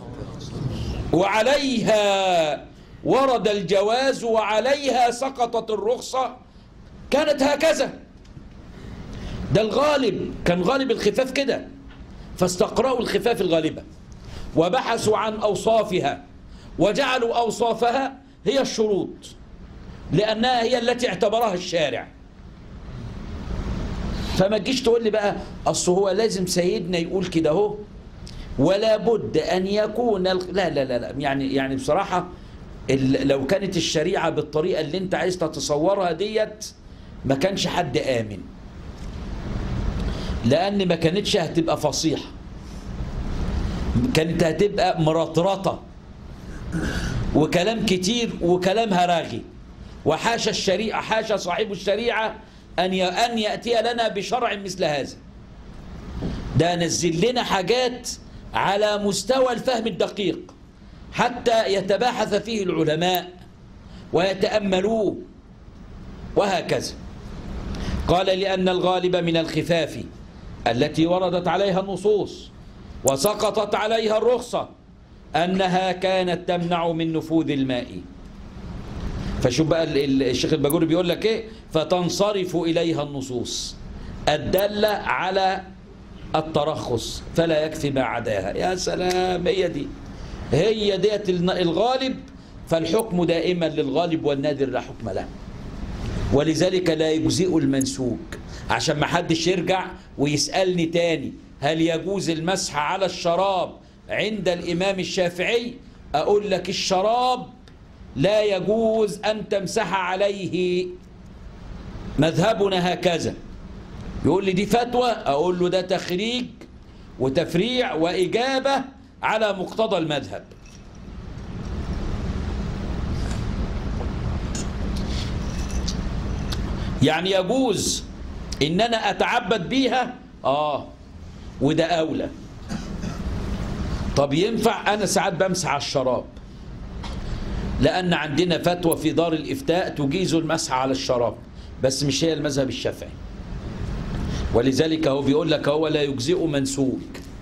وعليها ورد الجواز وعليها سقطت الرخصة كانت هكذا ده الغالب كان غالب الخفاف كده فاستقرأوا الخفاف الغالبة وبحثوا عن أوصافها وجعلوا أوصافها هي الشروط لأنها هي التي اعتبرها الشارع فما تجيش تقول لي بقى أصل هو لازم سيدنا يقول كده اهو ولا بد أن يكون ال- لا لا لا, لا يعني يعني بصراحة ال- لو كانت الشريعة بالطريقة اللي انت عايز تتصورها ديت ما كانش حد آمن لأن ما كانتش هتبقى فصيحة كانت هتبقى مرطرطة وكلام كتير وكلام هراغي وحاشا الشريعة حاشا صاحب الشريعة أن ي- أن يأتي لنا بشرع مثل هذا ده نزل لنا حاجات على مستوى الفهم الدقيق حتى يتباحث فيه العلماء ويتأملوه وهكذا قال لأن الغالب من الخفاف التي وردت عليها النصوص وسقطت عليها الرخصة أنها كانت تمنع من نفوذ الماء فشوف بقى ال- ال- الشيخ الباجوري بيقول لك ايه فتنصرف إليها النصوص الدالة على الترخص فلا يكفي ما عداها يا سلام هي دي هي ديت الن- الغالب فالحكم دائما للغالب والنادر لا حكم له ولذلك لا يجزئ المنسوك عشان ما حدش يرجع ويسألني تاني هل يجوز المسح على الشراب عند الإمام الشافعي أقول لك الشراب لا يجوز أن تمسح عليه مذهبنا هكذا يقول لي دي فتوى أقول له ده تخريج وتفريع وإجابة على مقتضى المذهب يعني يجوز ان انا اتعبد بيها اه وده اولى طب ينفع انا ساعات بمسح على الشراب لان عندنا فتوى في دار الافتاء تجيز المسح على الشراب بس مش هي المذهب الشافعي ولذلك هو بيقول لك هو لا يجزئ منسوك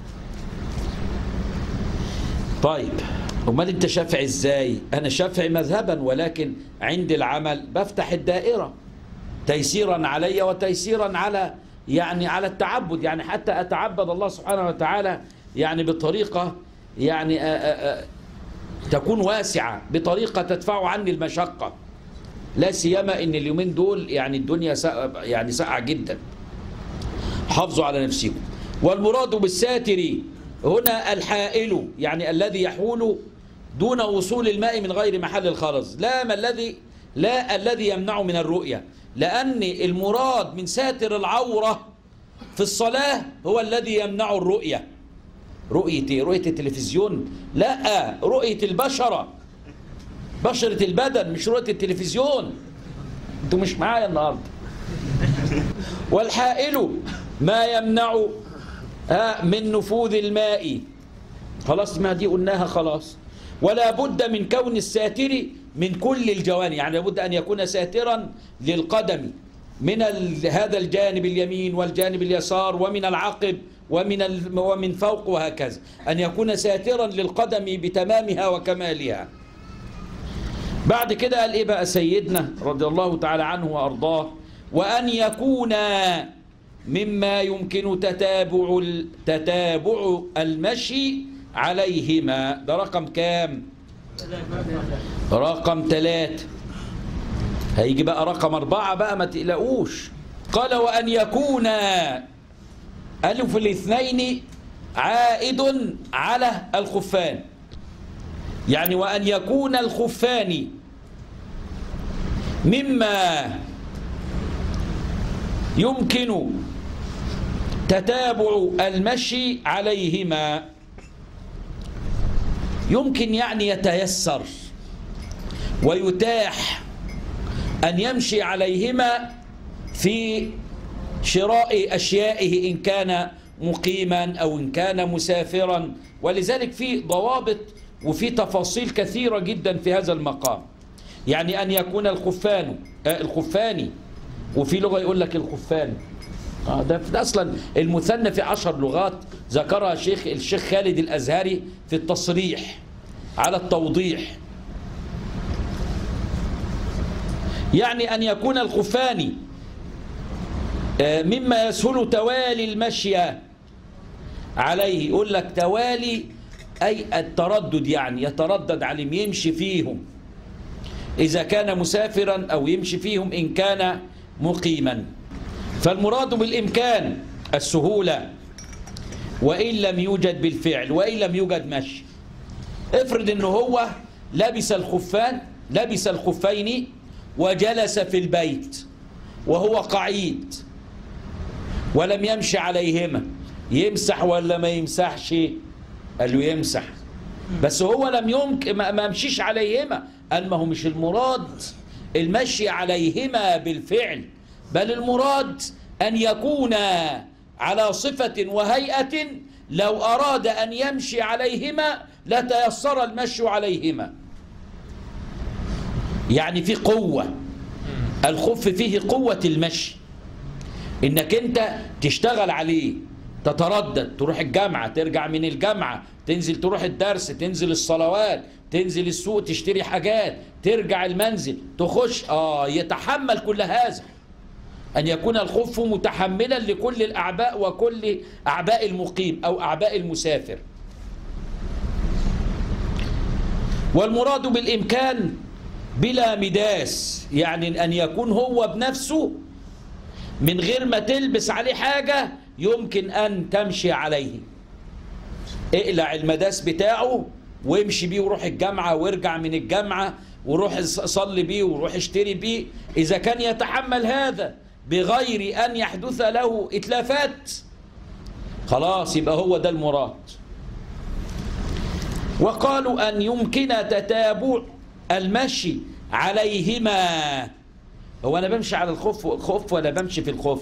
طيب امال انت شافعي ازاي انا شافعي مذهبا ولكن عند العمل بفتح الدائره تيسيرا علي وتيسيرا على يعني على التعبد يعني حتى اتعبد الله سبحانه وتعالى يعني بطريقه يعني آآ آآ تكون واسعه بطريقه تدفع عني المشقه لا سيما ان اليومين دول يعني الدنيا سا يعني ساقعه جدا حافظوا على نفسكم والمراد بالساتر هنا الحائل يعني الذي يحول دون وصول الماء من غير محل الخرز لا ما الذي لا الذي يمنع من الرؤية لأن المراد من ساتر العورة في الصلاة هو الذي يمنع الرؤية رؤية إيه؟ رؤية التلفزيون لا رؤية البشرة بشرة البدن مش رؤية التلفزيون انتوا مش معايا النهارده والحائل ما يمنع آه، من نفوذ الماء خلاص ما دي قلناها خلاص ولا بد من كون الساتر من كل الجوانب يعني لابد أن يكون ساترا للقدم من ال- هذا الجانب اليمين والجانب اليسار ومن العقب ومن ال- ومن فوق وهكذا أن يكون ساترا للقدم بتمامها وكمالها بعد كده قال ايه بقى سيدنا رضي الله تعالى عنه وارضاه وان يكون مما يمكن تتابع ال- تتابع المشي عليهما ده رقم كام رقم ثلاثة هيجي بقى رقم أربعة بقى ما تقلقوش قال وأن يكون ألف الاثنين عائد على الخفان يعني وأن يكون الخفان مما يمكن تتابع المشي عليهما يمكن يعني يتيسر ويتاح أن يمشي عليهما في شراء أشيائه إن كان مقيما أو إن كان مسافرا ولذلك في ضوابط وفي تفاصيل كثيرة جدا في هذا المقام يعني أن يكون الخفان آه الخفاني وفي لغة يقول لك الخفان آه ده, ده أصلا المثنى في عشر لغات ذكرها شيخ الشيخ خالد الأزهري في التصريح على التوضيح يعني أن يكون الخفان آه مما يسهل توالي المشي عليه يقول لك توالي أي التردد يعني يتردد عليهم يمشي فيهم إذا كان مسافرا أو يمشي فيهم إن كان مقيما فالمراد بالإمكان السهولة وإن لم يوجد بالفعل وإن لم يوجد مشي افرض انه هو لبس الخفان لبس الخفين وجلس في البيت وهو قعيد ولم يمشي عليهما يمسح ولا ما يمسحش قال له يمسح بس هو لم يمكن ما ما مشيش عليهما قال ما هو مش المراد المشي عليهما بالفعل بل المراد أن يكون على صفة وهيئة لو أراد أن يمشي عليهما لتيسر المشي عليهما يعني في قوة الخف فيه قوة المشي انك انت تشتغل عليه تتردد تروح الجامعة ترجع من الجامعة تنزل تروح الدرس تنزل الصلوات تنزل السوق تشتري حاجات ترجع المنزل تخش اه يتحمل كل هذا أن يكون الخف متحملا لكل الأعباء وكل أعباء المقيم أو أعباء المسافر والمراد بالإمكان بلا مداس يعني أن يكون هو بنفسه من غير ما تلبس عليه حاجة يمكن أن تمشي عليه اقلع المداس بتاعه وامشي بيه وروح الجامعة وارجع من الجامعة وروح صلي بيه وروح اشتري بيه إذا كان يتحمل هذا بغير أن يحدث له إتلافات خلاص يبقى هو ده المراد وقالوا أن يمكن تتابع المشي عليهما هو أنا بمشي على الخف خف ولا بمشي في الخف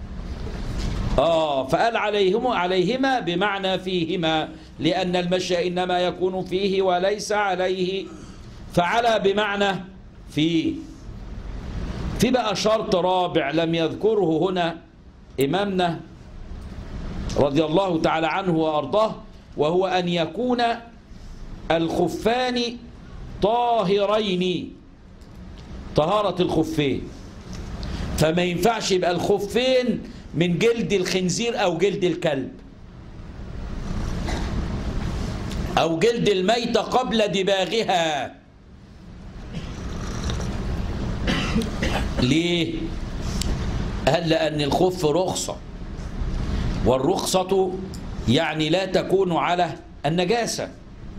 آه فقال عليهما عليهما بمعنى فيهما لأن المشي إنما يكون فيه وليس عليه فعلى بمعنى فيه في بقى شرط رابع لم يذكره هنا إمامنا رضي الله تعالى عنه وأرضاه وهو أن يكون الخفان طاهرين طهارة الخفين فما ينفعش يبقى الخفين من جلد الخنزير أو جلد الكلب أو جلد الميتة قبل دباغها ليه؟ قال لأن الخف رخصة والرخصة يعني لا تكون على النجاسة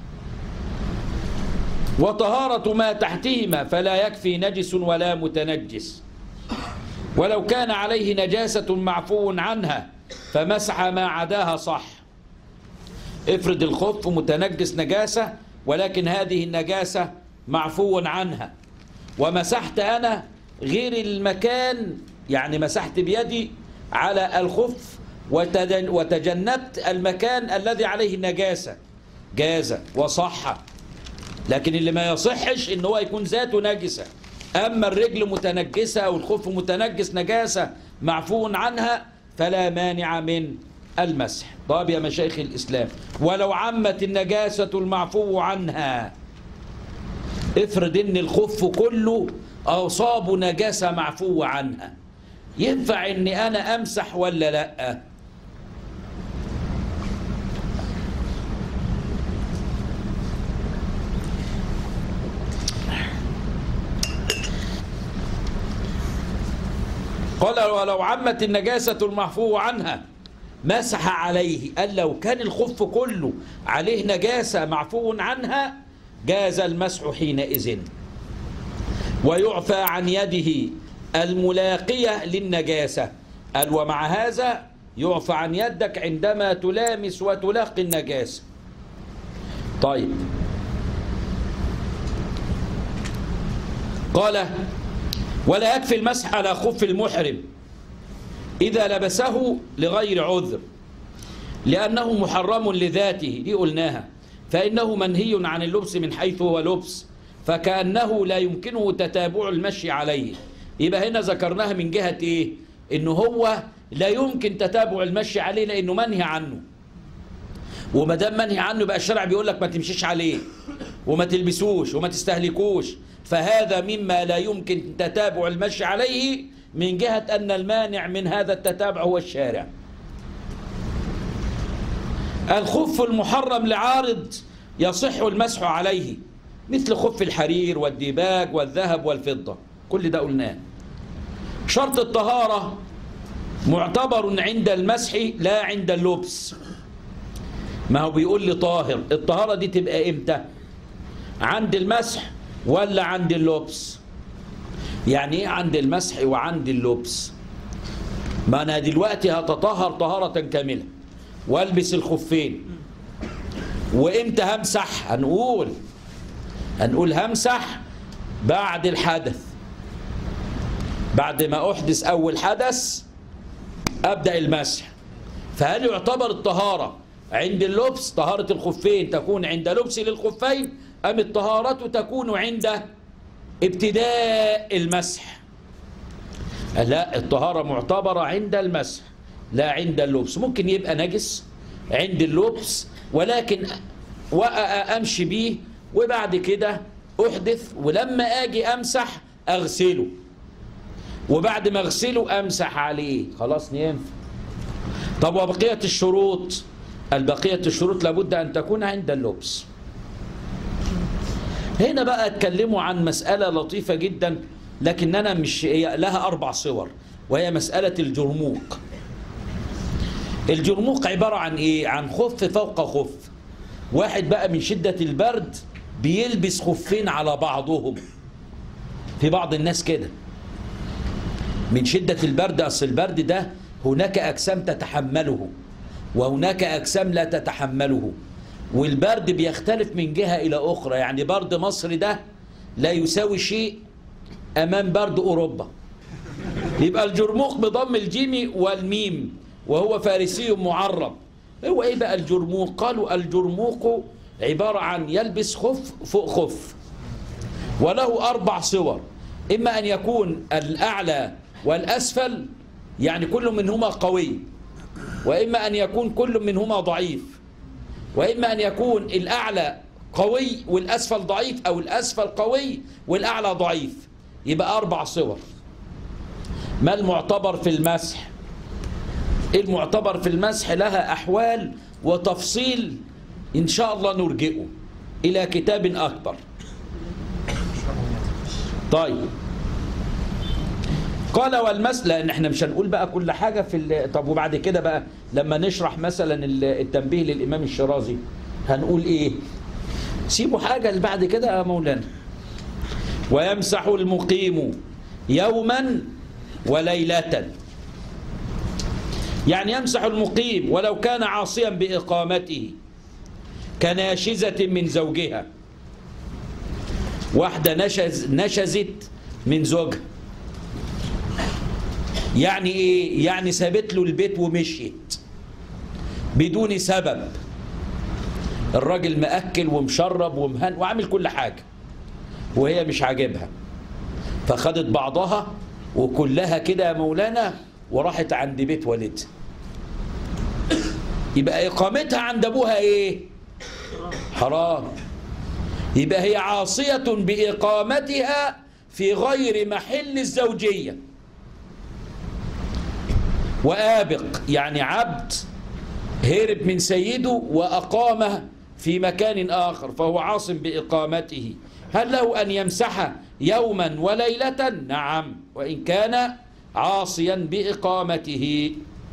وطهارة ما تحتهما فلا يكفي نجس ولا متنجس ولو كان عليه نجاسة معفو عنها فمسح ما عداها صح افرض الخف متنجس نجاسة ولكن هذه النجاسة معفو عنها ومسحت أنا غير المكان يعني مسحت بيدي على الخف وتجنبت المكان الذي عليه النجاسة جاز وصح لكن اللي ما يصحش ان هو يكون ذاته نجسة اما الرجل متنجسة او الخف متنجس نجاسة معفو عنها فلا مانع من المسح طب يا مشايخ الاسلام ولو عمت النجاسة المعفو عنها افرض ان الخف كله أصاب نجاسة معفو عنها ينفع اني انا امسح ولا لا قال ولو عمت النجاسة المعفو عنها مسح عليه قال لو كان الخف كله عليه نجاسة معفو عنها جاز المسح حينئذ ويعفى عن يده الملاقية للنجاسة قال ومع هذا يعفى عن يدك عندما تلامس وتلاقي النجاسة طيب قال ولا يكفي المسح على خف المحرم إذا لبسه لغير عذر لأنه محرم لذاته دي قلناها فإنه منهي عن اللبس من حيث هو لبس فكأنه لا يمكنه تتابع المشي عليه يبقى هنا ذكرناها من جهة إيه إنه هو لا يمكن تتابع المشي عليه لأنه منهي عنه وما دام منهي عنه يبقى الشرع بيقول لك ما تمشيش عليه وما تلبسوش وما تستهلكوش فهذا مما لا يمكن تتابع المشي عليه من جهة أن المانع من هذا التتابع هو الشارع الخف المحرم لعارض يصح المسح عليه مثل خف الحرير والديباج والذهب والفضة كل ده قلناه شرط الطهارة معتبر عند المسح لا عند اللبس ما هو بيقول لي طاهر الطهارة دي تبقى امتى عند المسح ولا عند اللبس يعني ايه عند المسح وعند اللبس ما انا دلوقتي هتطهر طهارة كاملة والبس الخفين وامتى همسح هنقول هنقول همسح بعد الحدث بعد ما احدث اول حدث ابدا المسح فهل يعتبر الطهارة عند اللبس طهارة الخفين تكون عند لبس للخفين أم الطهارة تكون عند ابتداء المسح لا الطهارة معتبرة عند المسح لا عند اللبس ممكن يبقى نجس عند اللبس ولكن أمشي بيه وبعد كده أحدث ولما أجي أمسح أغسله وبعد ما أغسله أمسح عليه خلاص ينفع طب وبقية الشروط البقية الشروط لابد أن تكون عند اللبس هنا بقى اتكلموا عن مسألة لطيفة جدا لكننا مش هي لها أربع صور وهي مسألة الجرموق الجرموق عبارة عن إيه؟ عن خف فوق خف واحد بقى من شدة البرد بيلبس خفين على بعضهم في بعض الناس كده من شدة البرد أصل البرد ده هناك أجسام تتحمله وهناك أجسام لا تتحمله والبرد بيختلف من جهة إلى أخرى يعني برد مصر ده لا يساوي شيء أمام برد أوروبا يبقى الجرموق بضم الجيم والميم وهو فارسي معرب هو إيه بقى الجرموق قالوا الجرموق عبارة عن يلبس خف فوق خف وله أربع صور إما أن يكون الأعلى والأسفل يعني كل منهما قوي وإما أن يكون كل منهما ضعيف وإما أن يكون الأعلى قوي والأسفل ضعيف أو الأسفل قوي والأعلى ضعيف يبقى أربع صور ما المعتبر في المسح المعتبر في المسح لها أحوال وتفصيل إن شاء الله نرجئه إلى كتاب أكبر طيب قال والمس لان احنا مش هنقول بقى كل حاجة في ال... طب وبعد كده بقى لما نشرح مثلا التنبيه للإمام الشرازي هنقول ايه سيبوا حاجة اللي بعد كده يا مولانا ويمسح المقيم يوما وليلة يعني يمسح المقيم ولو كان عاصيا بإقامته كناشزة من زوجها واحدة نشز نشزت من زوجها يعني ايه يعني سابت له البيت ومشيت بدون سبب الراجل مأكل ومشرب ومهن وعامل كل حاجة وهي مش عاجبها فخدت بعضها وكلها كده يا مولانا وراحت عند بيت والدها يبقى إقامتها عند أبوها إيه حرام يبقى هي عاصية بإقامتها في غير محل الزوجية وآبق يعني عبد هرب من سيده وأقامه في مكان آخر فهو عاصم بإقامته هل له أن يمسح يوما وليلة نعم وإن كان عاصيا بإقامته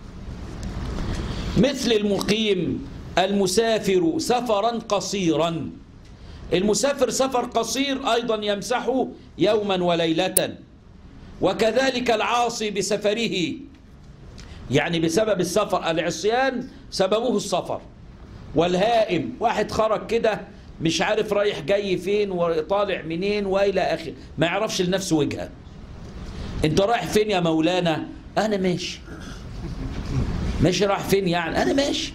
مثل المقيم المسافر سفرا قصيرا المسافر سفر قصير أيضا يمسح يوما وليلة وكذلك العاصي بسفره يعني بسبب السفر العصيان سببه السفر والهائم واحد خرج كده مش عارف رايح جاي فين وطالع منين والى اخره ما يعرفش لنفسه وجهه انت رايح فين يا مولانا انا ماشي ماشي رايح فين يعني انا ماشي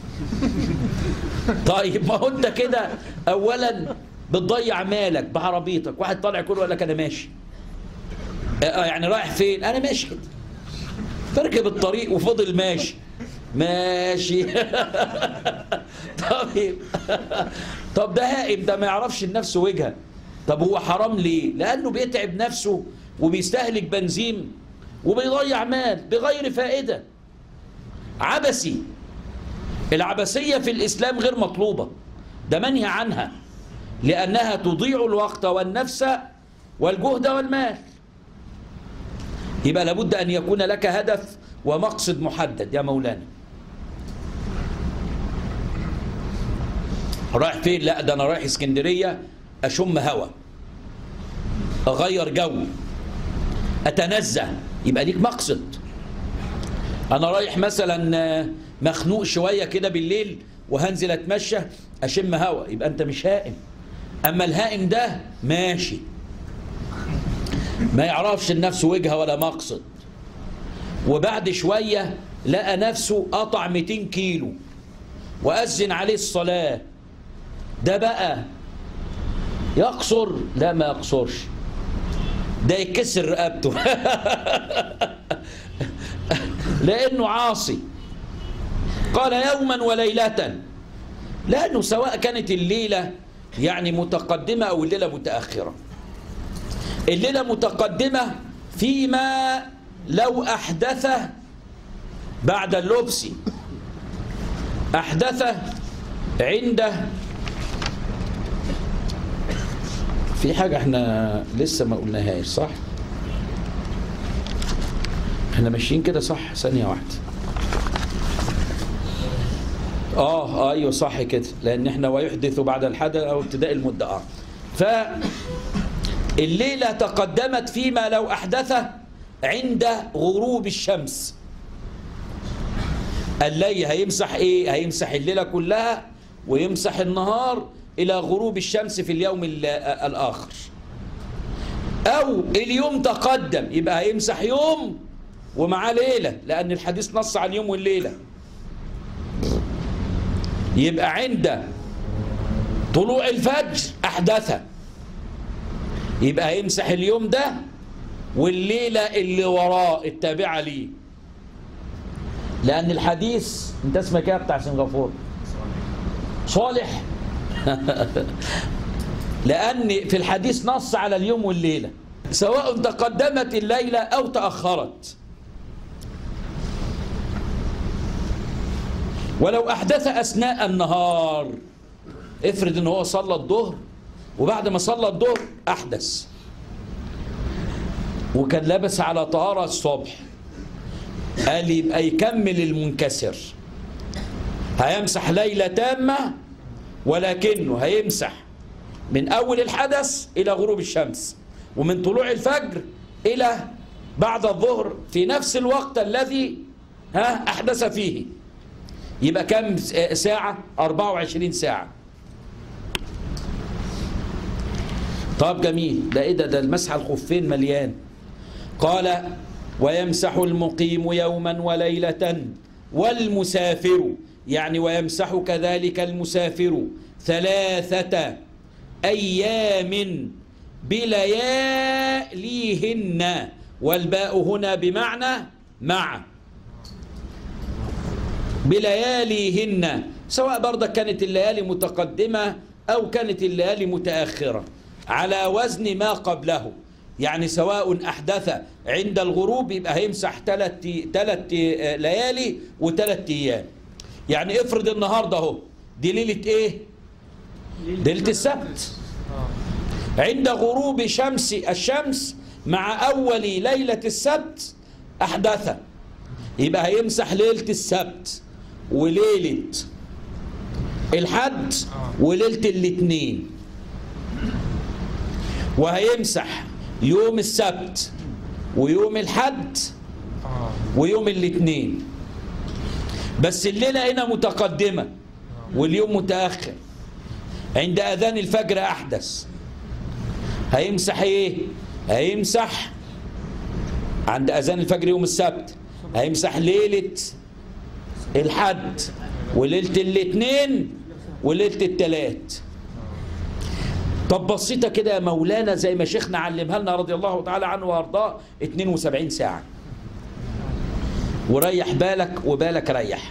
طيب ما هو انت كده اولا بتضيع مالك بعربيتك واحد طالع كله يقول لك انا ماشي يعني رايح فين انا ماشي كده فركب الطريق وفضل ماشي ماشي طيب طب ده هائم ده ما يعرفش لنفسه وجهه طب هو حرام ليه لانه بيتعب نفسه وبيستهلك بنزين وبيضيع مال بغير فائده عبسي العبثيه في الاسلام غير مطلوبه ده منهي عنها لانها تضيع الوقت والنفس والجهد والمال يبقى لابد أن يكون لك هدف ومقصد محدد يا مولانا رايح فين لا ده انا رايح اسكندريه اشم هوا اغير جو اتنزه يبقى ليك مقصد انا رايح مثلا مخنوق شويه كده بالليل وهنزل اتمشى اشم هوا يبقى انت مش هائم اما الهائم ده ماشي ما يعرفش لنفسه وجهه ولا مقصد وبعد شويه لقى نفسه قطع 200 كيلو وأذن عليه الصلاة ده بقى يقصر لا ما يقصرش ده يكسر رقبته لأنه عاصي قال يوما وليلة لأنه سواء كانت الليلة يعني متقدمة أو الليلة متأخرة الليلة متقدمة فيما لو أحدث بعد اللبس أحدث عنده في حاجة احنا لسه ما قلناهاش صح احنا ماشيين كده صح ثانية واحدة اه ايوه صح كده لان احنا ويحدث بعد الحدث او ابتداء المدة اه فالليلة تقدمت فيما لو احدث عند غروب الشمس الليل هيمسح ايه هيمسح الليلة كلها ويمسح النهار الى غروب الشمس في اليوم الاخر او اليوم تقدم يبقى هيمسح يوم ومعاه ليلة لان الحديث نص على اليوم والليلة يبقى عند طلوع الفجر احدث يبقى هيمسح اليوم ده والليلة اللي وراه التابعة ليه لأن الحديث انت اسمك ايه بتاع سنغافورة صالح لأن في الحديث نص على اليوم والليلة سواء تقدمت الليلة أو تأخرت ولو أحدث أثناء النهار افرض ان هو صلى الظهر وبعد ما صلى الظهر أحدث وكان لابس على طهارة الصبح قال يبقى يكمل المنكسر هيمسح ليلة تامة ولكنه هيمسح من أول الحدث إلى غروب الشمس ومن طلوع الفجر إلى بعد الظهر في نفس الوقت الذي ها أحدث فيه يبقى كم ساعة 24 ساعة طب جميل ده ايه ده ده المسح الخفين مليان قال ويمسح المقيم يوما وليلة والمسافر يعني ويمسح كذلك المسافر ثلاثة أيام بلياليهن والباء هنا بمعنى مع بلياليهن سواء برضك كانت الليالي متقدمة أو كانت الليالي متأخرة على وزن ما قبله يعني سواء أحدث عند الغروب يبقى هيمسح ثلاث ثلاث ليالي وثلاث أيام يعني افرض النهاردة اهو دي ليلة إيه؟ ليلة السبت عند غروب شمس الشمس مع أول ليلة السبت أحدث يبقى هيمسح ليلة السبت وليلة الحد وليلة الاثنين وهيمسح يوم السبت ويوم الحد ويوم الاثنين بس الليلة هنا متقدمة واليوم متأخر عند أذان الفجر أحدث هيمسح إيه؟ هيمسح عند أذان الفجر يوم السبت هيمسح ليلة الحد وليلة الاثنين وليلة التلات طب بسيطة كده يا مولانا زي ما شيخنا علمها لنا رضي الله تعالى عنه وارضاه 72 ساعة وريح بالك وبالك ريح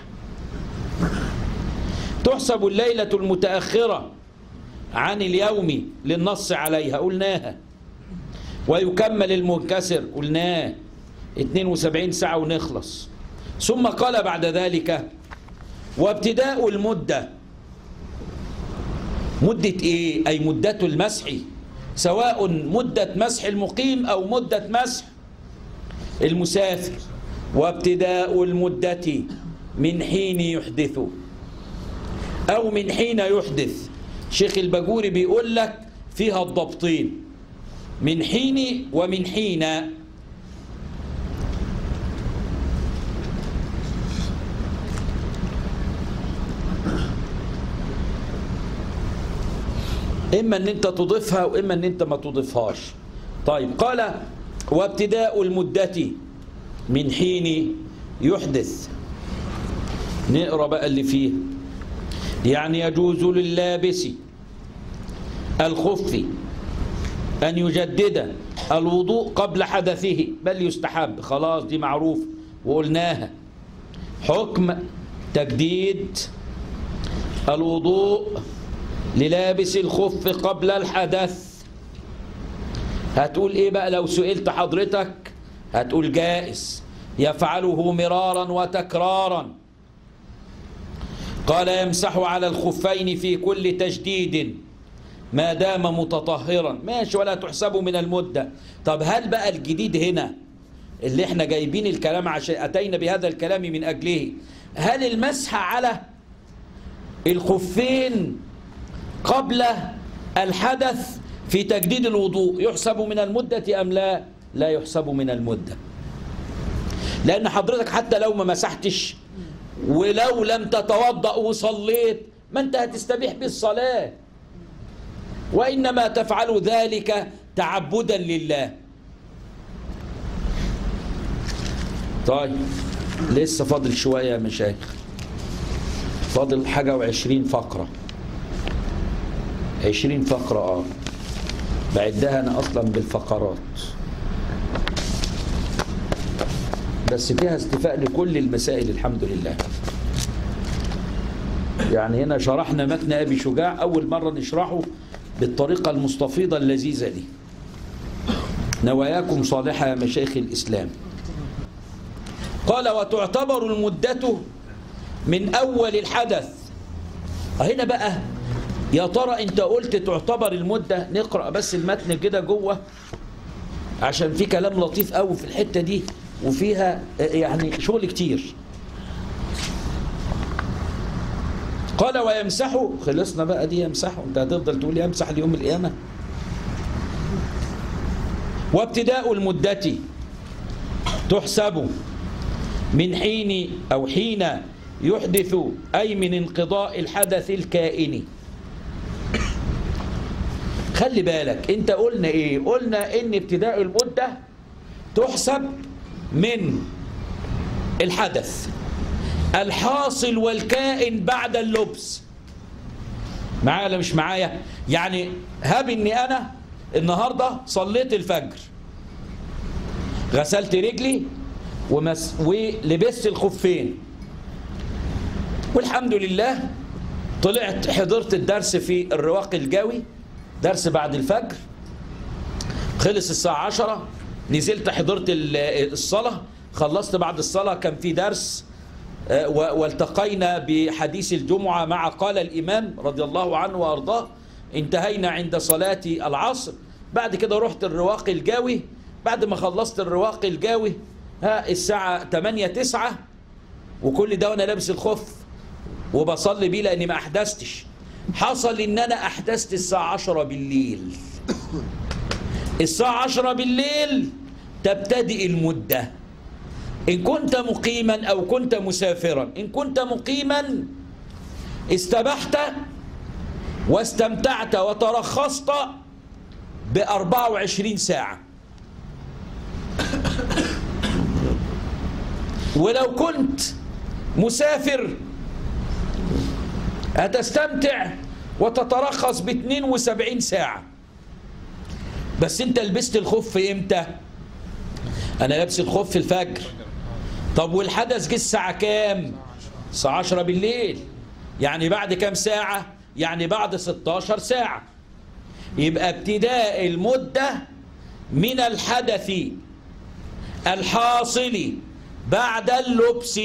تحسب الليلة المتأخرة عن اليوم للنص عليها قلناها ويكمل المنكسر قلناه 72 ساعة ونخلص ثم قال بعد ذلك وابتداء المدة مدة ايه اي مدة المسح سواء مدة مسح المقيم او مدة مسح المسافر وابتداء المدة من حين يحدث أو من حين يحدث شيخ البجوري بيقول لك فيها الضبطين من حين ومن حين إما أن أنت تضيفها وإما أن أنت ما تضيفهاش طيب قال وابتداء المدة من حين يحدث نقرأ بقى اللي فيه يعني يجوز لللابس الخف أن يجدد الوضوء قبل حدثه بل يستحب خلاص دي معروف وقلناها حكم تجديد الوضوء للابس الخف قبل الحدث هتقول ايه بقى لو سئلت حضرتك هتقول جائز يفعله مرارا وتكرارا قال يمسح على الخفين في كل تجديد ما دام متطهرا ماشي ولا تحسب من المدة طب هل بقى الجديد هنا اللي احنا جايبين الكلام عشان أتينا بهذا الكلام من أجله هل المسح على الخفين قبل الحدث في تجديد الوضوء يحسب من المدة أم لا لا يحسب من المدة لأن حضرتك حتى لو ما مسحتش ولو لم تتوضأ وصليت ما انت هتستبيح بالصلاة وإنما تفعل ذلك تعبدا لله طيب لسه فاضل شوية يا مشايخ فاضل حاجة وعشرين فقرة عشرين فقرة اه بعدها أنا أصلا بالفقرات بس فيها استيفاء لكل المسائل الحمد لله يعني هنا شرحنا متن أبي شجاع أول مرة نشرحه بالطريقة المستفيضة اللذيذة دي نواياكم صالحة يا مشايخ الإسلام قال وتعتبر المدة من أول الحدث هنا بقى يا ترى انت قلت تعتبر المدة نقرأ بس المتن كده جوه عشان في كلام لطيف قوي في الحتة دي وفيها يعني شغل كتير قال ويمسحه خلصنا بقى دي يمسحه انت هتفضل تقول يمسح ليوم القيامة وابتداء المدة تحسب من حين أو حين يحدث أي من انقضاء الحدث الكائن خلي بالك انت قلنا ايه قلنا ان ابتداء المدة تحسب من الحدث الحاصل والكائن بعد اللبس معايا ولا مش معايا يعني هاب اني انا النهاردة صليت الفجر غسلت رجلي ومس ولبست الخفين والحمد لله طلعت حضرت الدرس في الرواق الجوي درس بعد الفجر خلص الساعة عشرة نزلت حضرت الصلاة خلصت بعد الصلاة كان في درس والتقينا بحديث الجمعة مع قال الإمام رضي الله عنه وأرضاه انتهينا عند صلاة العصر بعد كده رحت الرواق الجاوي بعد ما خلصت الرواق الجاوي ها الساعة 8 9 وكل ده وانا لابس الخف وبصلي بيه لاني ما احدثتش حصل ان انا احدثت الساعة 10 بالليل الساعة 10 بالليل تبتدئ المدة إن كنت مقيما أو كنت مسافرا إن كنت مقيما استبحت واستمتعت وترخصت ب 24 ساعة ولو كنت مسافر هتستمتع وتترخص ب 72 ساعة بس انت لبست الخف امتى انا لابس الخف الفجر طب والحدث جه الساعة كام الساعة 10 بالليل يعني بعد كام ساعة يعني بعد 16 ساعة يبقى ابتداء المدة من الحدث الحاصل بعد اللبس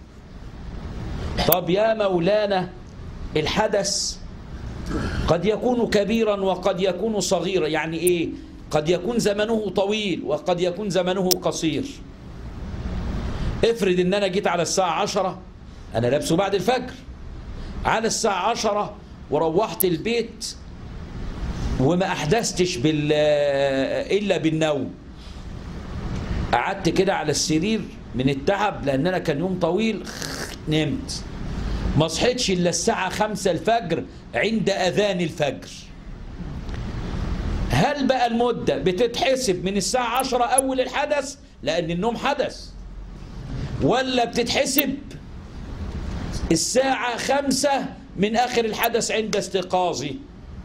طب يا مولانا الحدث قد يكون كبيرا وقد يكون صغيرا يعني ايه قد يكون زمنه طويل وقد يكون زمنه قصير افرض ان انا جيت على الساعة عشرة انا لابسه بعد الفجر على الساعة عشرة وروحت البيت وما أحدثتش بال إلا بالنوم قعدت كده على السرير من التعب لأن أنا كان يوم طويل نمت ما صحيتش إلا الساعة خمسة الفجر عند أذان الفجر هل بقى المدة بتتحسب من الساعة عشرة أول الحدث لأن النوم حدث ولا بتتحسب الساعة خمسة من آخر الحدث عند استيقاظي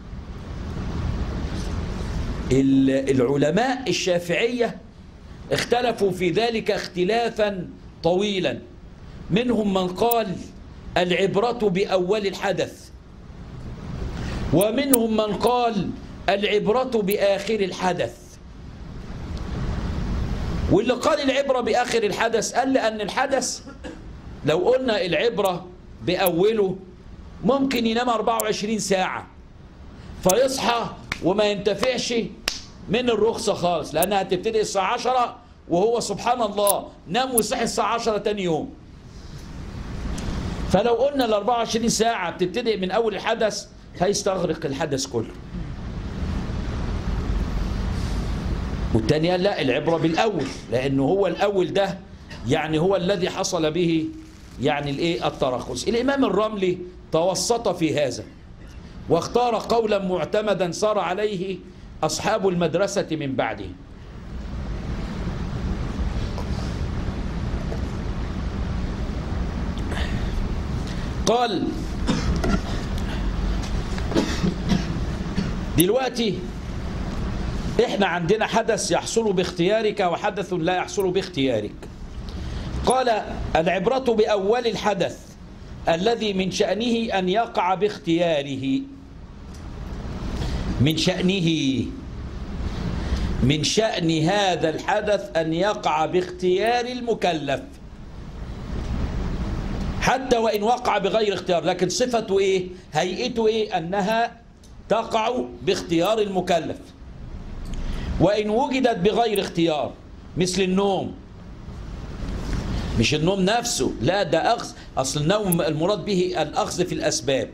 العلماء الشافعية اختلفوا في ذلك اختلافا طويلا منهم من قال العبرة بأول الحدث ومنهم من قال العبرة بآخر الحدث واللي قال العبرة بآخر الحدث قال لأن الحدث لو قلنا العبرة بأوله ممكن ينام 24 ساعة فيصحى وما ينتفعش من الرخصة خالص لأنها هتبتدي الساعة 10 وهو سبحان الله نام وصحي الساعة 10 تاني يوم فلو قلنا ال 24 ساعة بتبتدي من أول الحدث هيستغرق الحدث كله والتاني قال لا العبرة بالأول لأنه هو الأول ده يعني هو الذي حصل به يعني الايه الترخص الإمام الرملي توسط في هذا واختار قولا معتمدا صار عليه أصحاب المدرسة من بعده قال دلوقتي احنا عندنا حدث يحصل باختيارك وحدث لا يحصل باختيارك قال العبرة بأول الحدث الذي من شأنه أن يقع باختياره من شأنه من شأن هذا الحدث أن يقع باختيار المكلف حتى وإن وقع بغير اختيار لكن صفته إيه هيئته إيه أنها تقع باختيار المكلف وإن وجدت بغير اختيار مثل النوم مش النوم نفسه لا ده أخذ أصل النوم المراد به الأخذ في الأسباب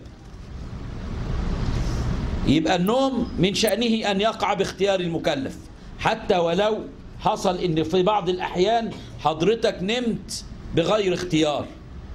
يبقى النوم من شأنه أن يقع باختيار المكلف حتى ولو حصل ان في بعض الأحيان حضرتك نمت بغير اختيار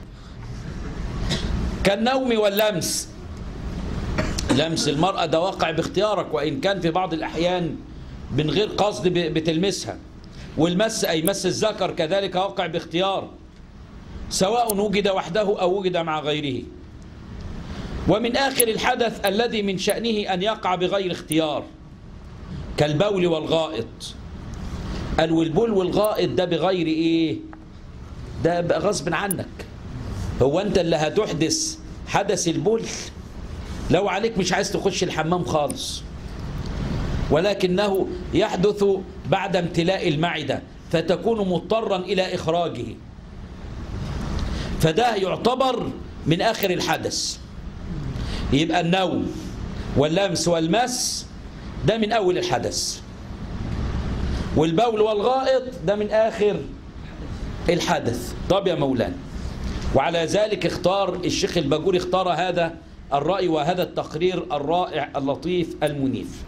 كالنوم واللمس لمس المرأة ده واقع باختيارك وإن كان في بعض الأحيان من غير قصد بتلمسها والمس أي مس الذكر كذلك واقع باختيار سواء وجد وحده أو وجد مع غيره ومن آخر الحدث الذي من شأنه أن يقع بغير اختيار كالبول والغائط قال والبول والغائط ده بغير إيه ده بقى غصب عنك هو أنت اللي هتحدث حدث البول لو عليك مش عايز تخش الحمام خالص ولكنه يحدث بعد امتلاء المعدة فتكون مضطرا إلى إخراجه فده يعتبر من آخر الحدث يبقى النوم واللمس والمس ده من أول الحدث والبول والغائط ده من آخر الحدث طب يا مولانا وعلى ذلك اختار الشيخ الباجوري اختار هذا الرأي وهذا التقرير الرائع اللطيف المنيف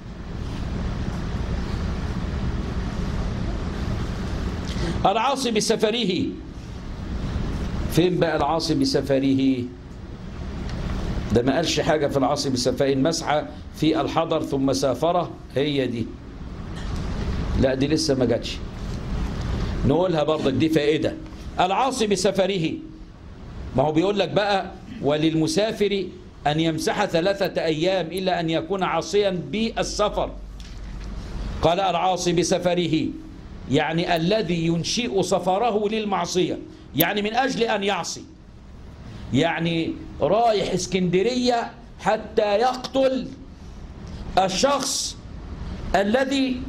العاصي بسفره فين بقى العاصي بسفره ده ما قالش حاجة في العاصي بسفره المسحة في الحضر ثم سافره هي دي لا دي لسه ما جاتش نقولها برضك دي فائدة العاصي بسفره ما هو بيقول لك بقى وللمسافر أن يمسح ثلاثة أيام إلا أن يكون عاصيا بالسفر قال العاصي بسفره يعني الذي ينشئ سفره للمعصية يعني من أجل أن يعصي يعني رايح اسكندرية حتى يقتل الشخص الذي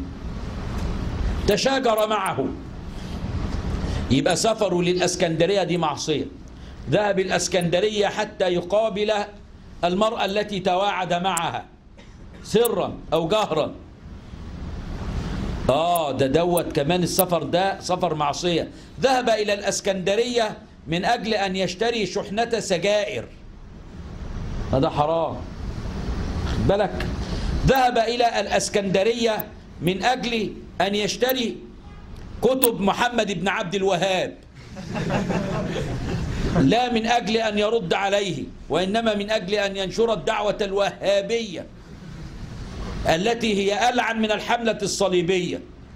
تشاجر معه يبقى سفره للأسكندرية دي معصية ذهب الأسكندرية حتى يقابل المرأة التي تواعد معها سرا أو جهرا آه ده دوت كمان السفر ده سفر معصية ذهب إلى الأسكندرية من أجل أن يشتري شحنة سجائر هذا حرام خد بالك ذهب إلى الأسكندرية من أجل أن يشتري كتب محمد بن عبد الوهاب لا من أجل أن يرد عليه وإنما من أجل أن ينشر الدعوة الوهابية التي هي ألعن من الحملة الصليبية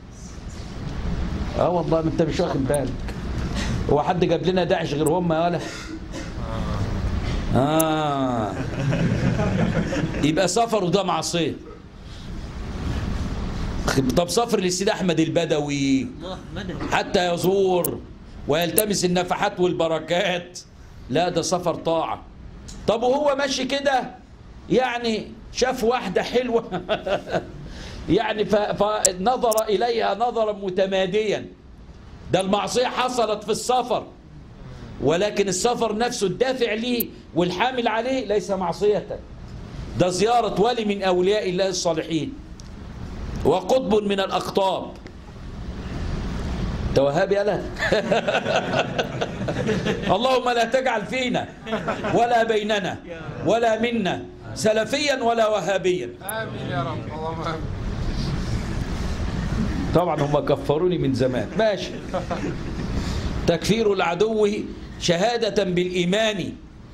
اه والله ما انت مش واخد بالك هو حد جاب لنا داعش غير هم يا ولا اه يبقى سفر وده معصيه طب سفر للسيد احمد البدوي الله مدد حتى يزور ويلتمس النفحات والبركات لا ده سفر طاعة طب وهو ماشي كده يعني شاف واحدة حلوة يعني ف- فنظر إليها نظرا متماديا ده المعصية حصلت في السفر ولكن السفر نفسه الدافع ليه والحامل عليه ليس معصية ده زيارة ولي من أولياء الله الصالحين وقطب من الأقطاب انت وهابي يلا اللهم لا تجعل فينا ولا بيننا ولا منا سلفيا ولا وهابيا آمين يا رب اللهم آمين طبعا هم كفروني من زمان ماشي تكفير العدو شهادة بالإيمان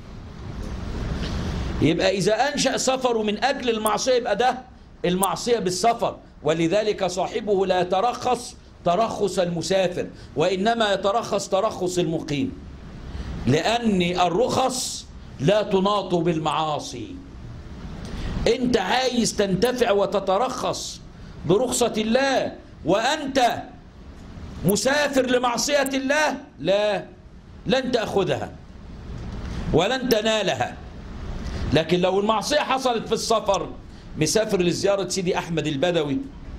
يبقى إذا أنشأ سفره من أجل المعصية يبقى ده المعصية بالسفر ولذلك صاحبه لا يترخص ترخص المسافر وإنما يترخص ترخص المقيم لأن الرخص لا تناط بالمعاصي أنت عايز تنتفع وتترخص برخصة الله وأنت مسافر لمعصية الله لا لن تأخذها ولن تنالها لكن لو المعصية حصلت في السفر مسافر لزيارة سيدي أحمد البدوي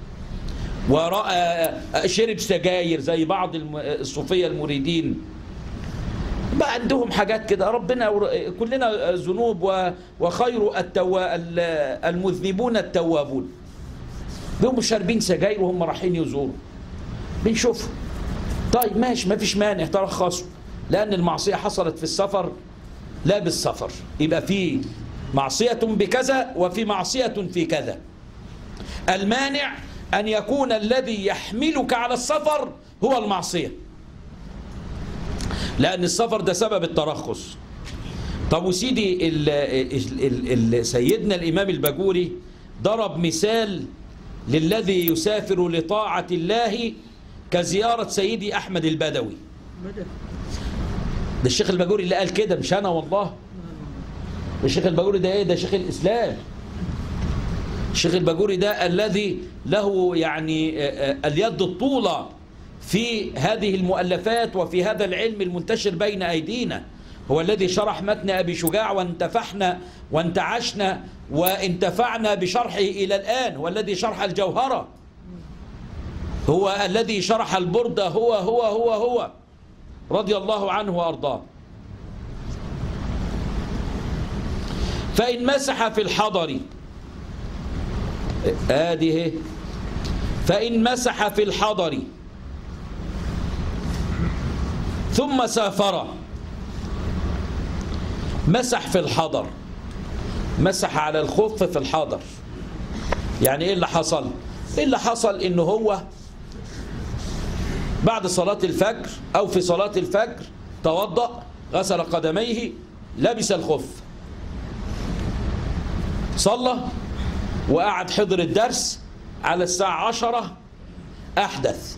ورأى شرب سجاير زي بعض الم- الصوفية المريدين بقى عندهم حاجات كده ربنا ور- كلنا ذنوب و- وخير التوا ال- المذنبون التوابون بيقوموا شاربين سجاير وهم رايحين يزوروا بنشوفهم طيب ماشي ما فيش مانع ترخصوا لأن المعصية حصلت في السفر لا بالسفر يبقى في معصية بكذا وفي معصية في كذا المانع أن يكون الذي يحملك على السفر هو المعصية لأن السفر ده سبب الترخص طب وسيدي ال ال ال سيدنا الإمام الباجوري ضرب مثال للذي يسافر لطاعة الله كزيارة سيدي أحمد البدوي مدد ده الشيخ الباجوري اللي قال كده مش أنا والله ده الشيخ الباجوري ده إيه ده شيخ الإسلام الشيخ الباجوري ده الذي له يعني آه، آه، اليد الطولة في هذه المؤلفات وفي هذا العلم المنتشر بين أيدينا هو الذي شرح متن أبي شجاع وانتفحنا وانتعشنا وانتفعنا بشرحه إلى الآن هو الذي شرح الجوهرة هو الذي شرح البردة هو هو هو هو رضي الله عنه وأرضاه فإن مسح في الحضر هذه فإن مسح في الحضر ثم سافر مسح في الحضر مسح على الخف في الحضر يعني ايه اللي حصل ايه اللي حصل ان هو بعد صلاة الفجر او في صلاة الفجر توضأ غسل قدميه لبس الخف صلى وقعد حضر الدرس على الساعة عشرة أحدث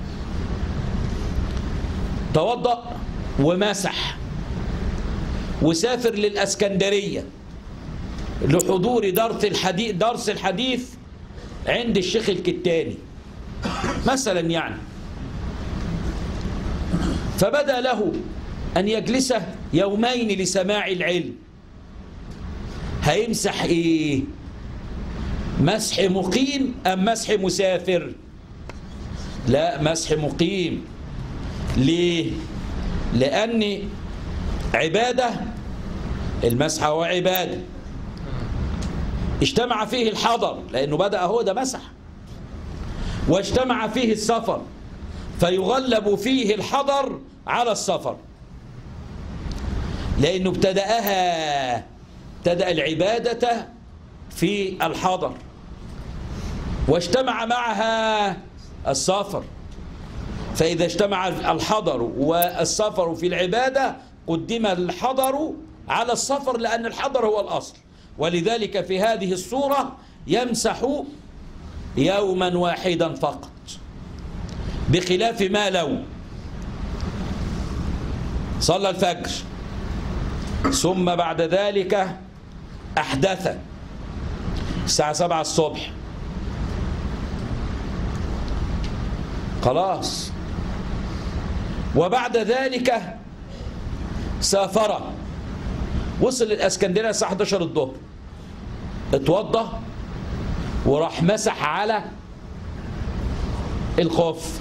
توضأ ومسح وسافر للأسكندرية لحضور درس الحديث درس الحديث عند الشيخ الكتاني مثلا يعني فبدا له أن يجلس يومين لسماع العلم هيمسح إيه مسح مقيم أم مسح مسافر لا مسح مقيم ليه لأن عبادة المسح هو عبادة اجتمع فيه الحضر لأنه بدأ هو ده مسح واجتمع فيه السفر فيغلب فيه الحضر على السفر لأنه ابتدأها ابتدأ العبادة في الحضر واجتمع معها السفر فإذا اجتمع الحضر والسفر في العبادة قدم الحضر على السفر لأن الحضر هو الأصل ولذلك في هذه الصورة يمسح يوما واحدا فقط بخلاف ما لو صلى الفجر ثم بعد ذلك أحدث الساعة سبعة الصبح خلاص وبعد ذلك سافر وصل الاسكندريه الساعه 11 الظهر اتوضى وراح مسح على الخف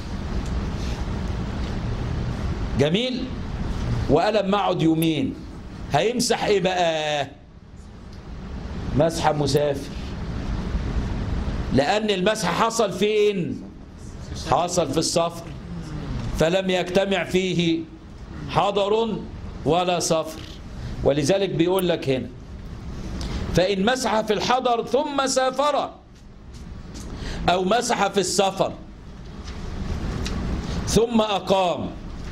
جميل وقال معد يومين هيمسح ايه بقى مسح مسافر لان المسح حصل فين حصل في السفر فلم يجتمع فيه حضر ولا سفر ولذلك بيقول لك هنا فإن مسح في الحضر ثم سافر أو مسح في السفر ثم أقام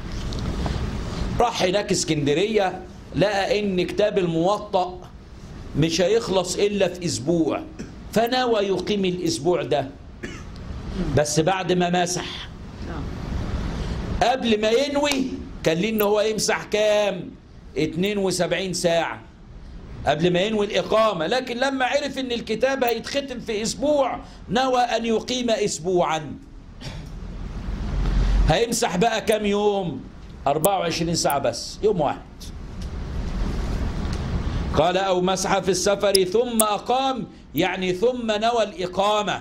راح هناك اسكندرية لقى إن كتاب الموطأ مش هيخلص إلا في أسبوع فنوى يقيم الأسبوع ده بس بعد ما مسح قبل ما ينوي كان ليه ان هو يمسح كام 72 ساعة قبل ما ينوي الإقامة لكن لما عرف ان الكتاب هيتختم في أسبوع نوى أن يقيم أسبوعا هيمسح بقى كام يوم 24 ساعة بس يوم واحد قال أو مسح في السفر ثم أقام يعني ثم نوى الإقامة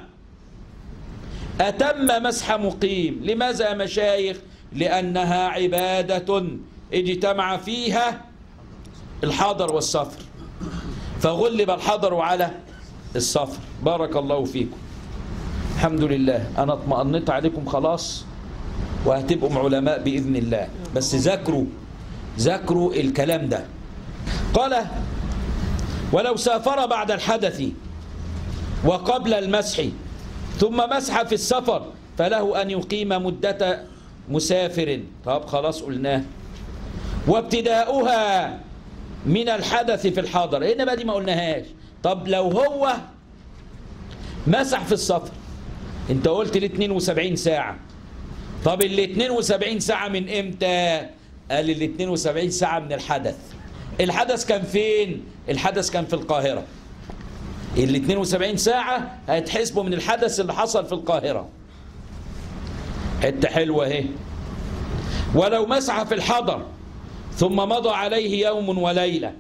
أتم مسح مقيم لماذا يا مشايخ لأنها عبادة اجتمع فيها الحضر والسفر فغلب الحضر على السفر بارك الله فيكم الحمد لله أنا اطمأنت عليكم خلاص وهتبقوا علماء بإذن الله بس ذاكروا ذاكروا الكلام ده قال ولو سافر بعد الحدث وقبل المسح ثم مسح في السفر فله أن يقيم مدة مسافر طب خلاص قلناه وابتداؤها من الحدث في الحاضر هنا بقى دي ما قلناهاش طب لو هو مسح في السفر انت قلت لي 72 ساعة طب ال 72 ساعة من امتى قال ال 72 ساعة من الحدث الحدث كان فين الحدث كان في القاهرة ال 72 ساعة هيتحسبوا من الحدث اللي حصل في القاهرة حتة حلوة اهي ولو مسح في الحضر ثم مضى عليه يوم وليلة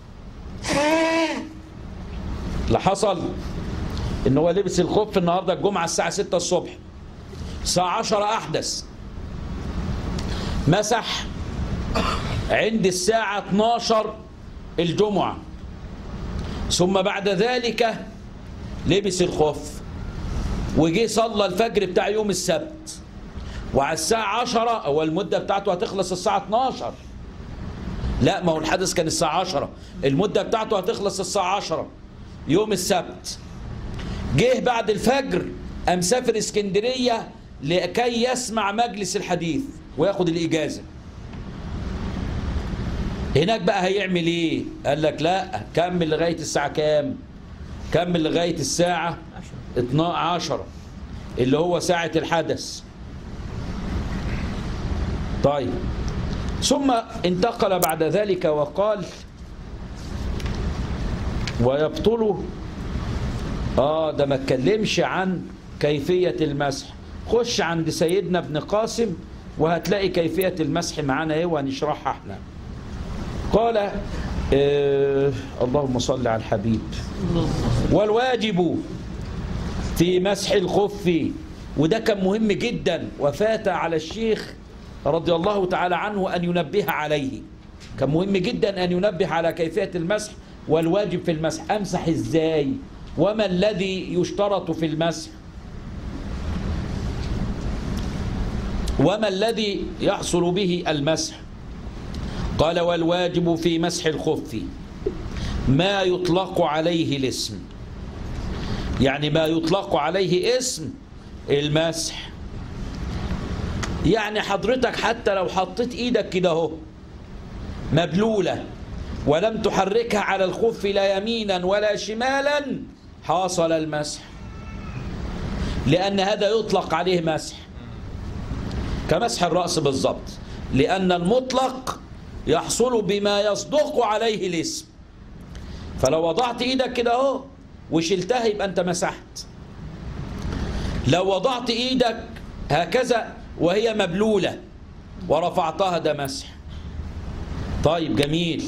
اللي حصل ان هو لبس الخف النهاردة الجمعة الساعة 6 الصبح الساعة 10 أحدث مسح عند الساعة 12 الجمعة ثم بعد ذلك لبس الخف وجي صلى الفجر بتاع يوم السبت وعلى الساعة 10 أو المدة بتاعته هتخلص الساعة 12 لا ما هو الحدث كان الساعة 10 المدة بتاعته هتخلص الساعة 10 يوم السبت جه بعد الفجر قام سافر اسكندرية لكي يسمع مجلس الحديث وياخد الإجازة هناك بقى هيعمل ايه قال لك لا كمل لغاية الساعة كام كمل لغاية الساعة 12 اللي هو ساعة الحدث طيب ثم انتقل بعد ذلك وقال ويبطل اه ده ما اتكلمش عن كيفية المسح خش عند سيدنا ابن قاسم وهتلاقي كيفية المسح معانا ايه وهنشرحها احنا قال آه اللهم صل على الحبيب والواجب في مسح الخف وده كان مهم جدا وفات على الشيخ رضي الله تعالى عنه أن ينبه عليه كان مهم جدا أن ينبه على كيفية المسح والواجب في المسح أمسح إزاي وما الذي يشترط في المسح وما الذي يحصل به المسح قال والواجب في مسح الخف ما يطلق عليه الاسم يعني ما يطلق عليه اسم المسح يعني حضرتك حتى لو حطيت ايدك كده اهو مبلولة ولم تحركها على الخف لا يمينا ولا شمالا حاصل المسح لأن هذا يطلق عليه مسح كمسح الرأس بالضبط لأن المطلق يحصل بما يصدق عليه الاسم فلو وضعت ايدك كده اهو وشلتها يبقى انت مسحت لو وضعت ايدك هكذا وهي مبلولة ورفعتها ده مسح طيب جميل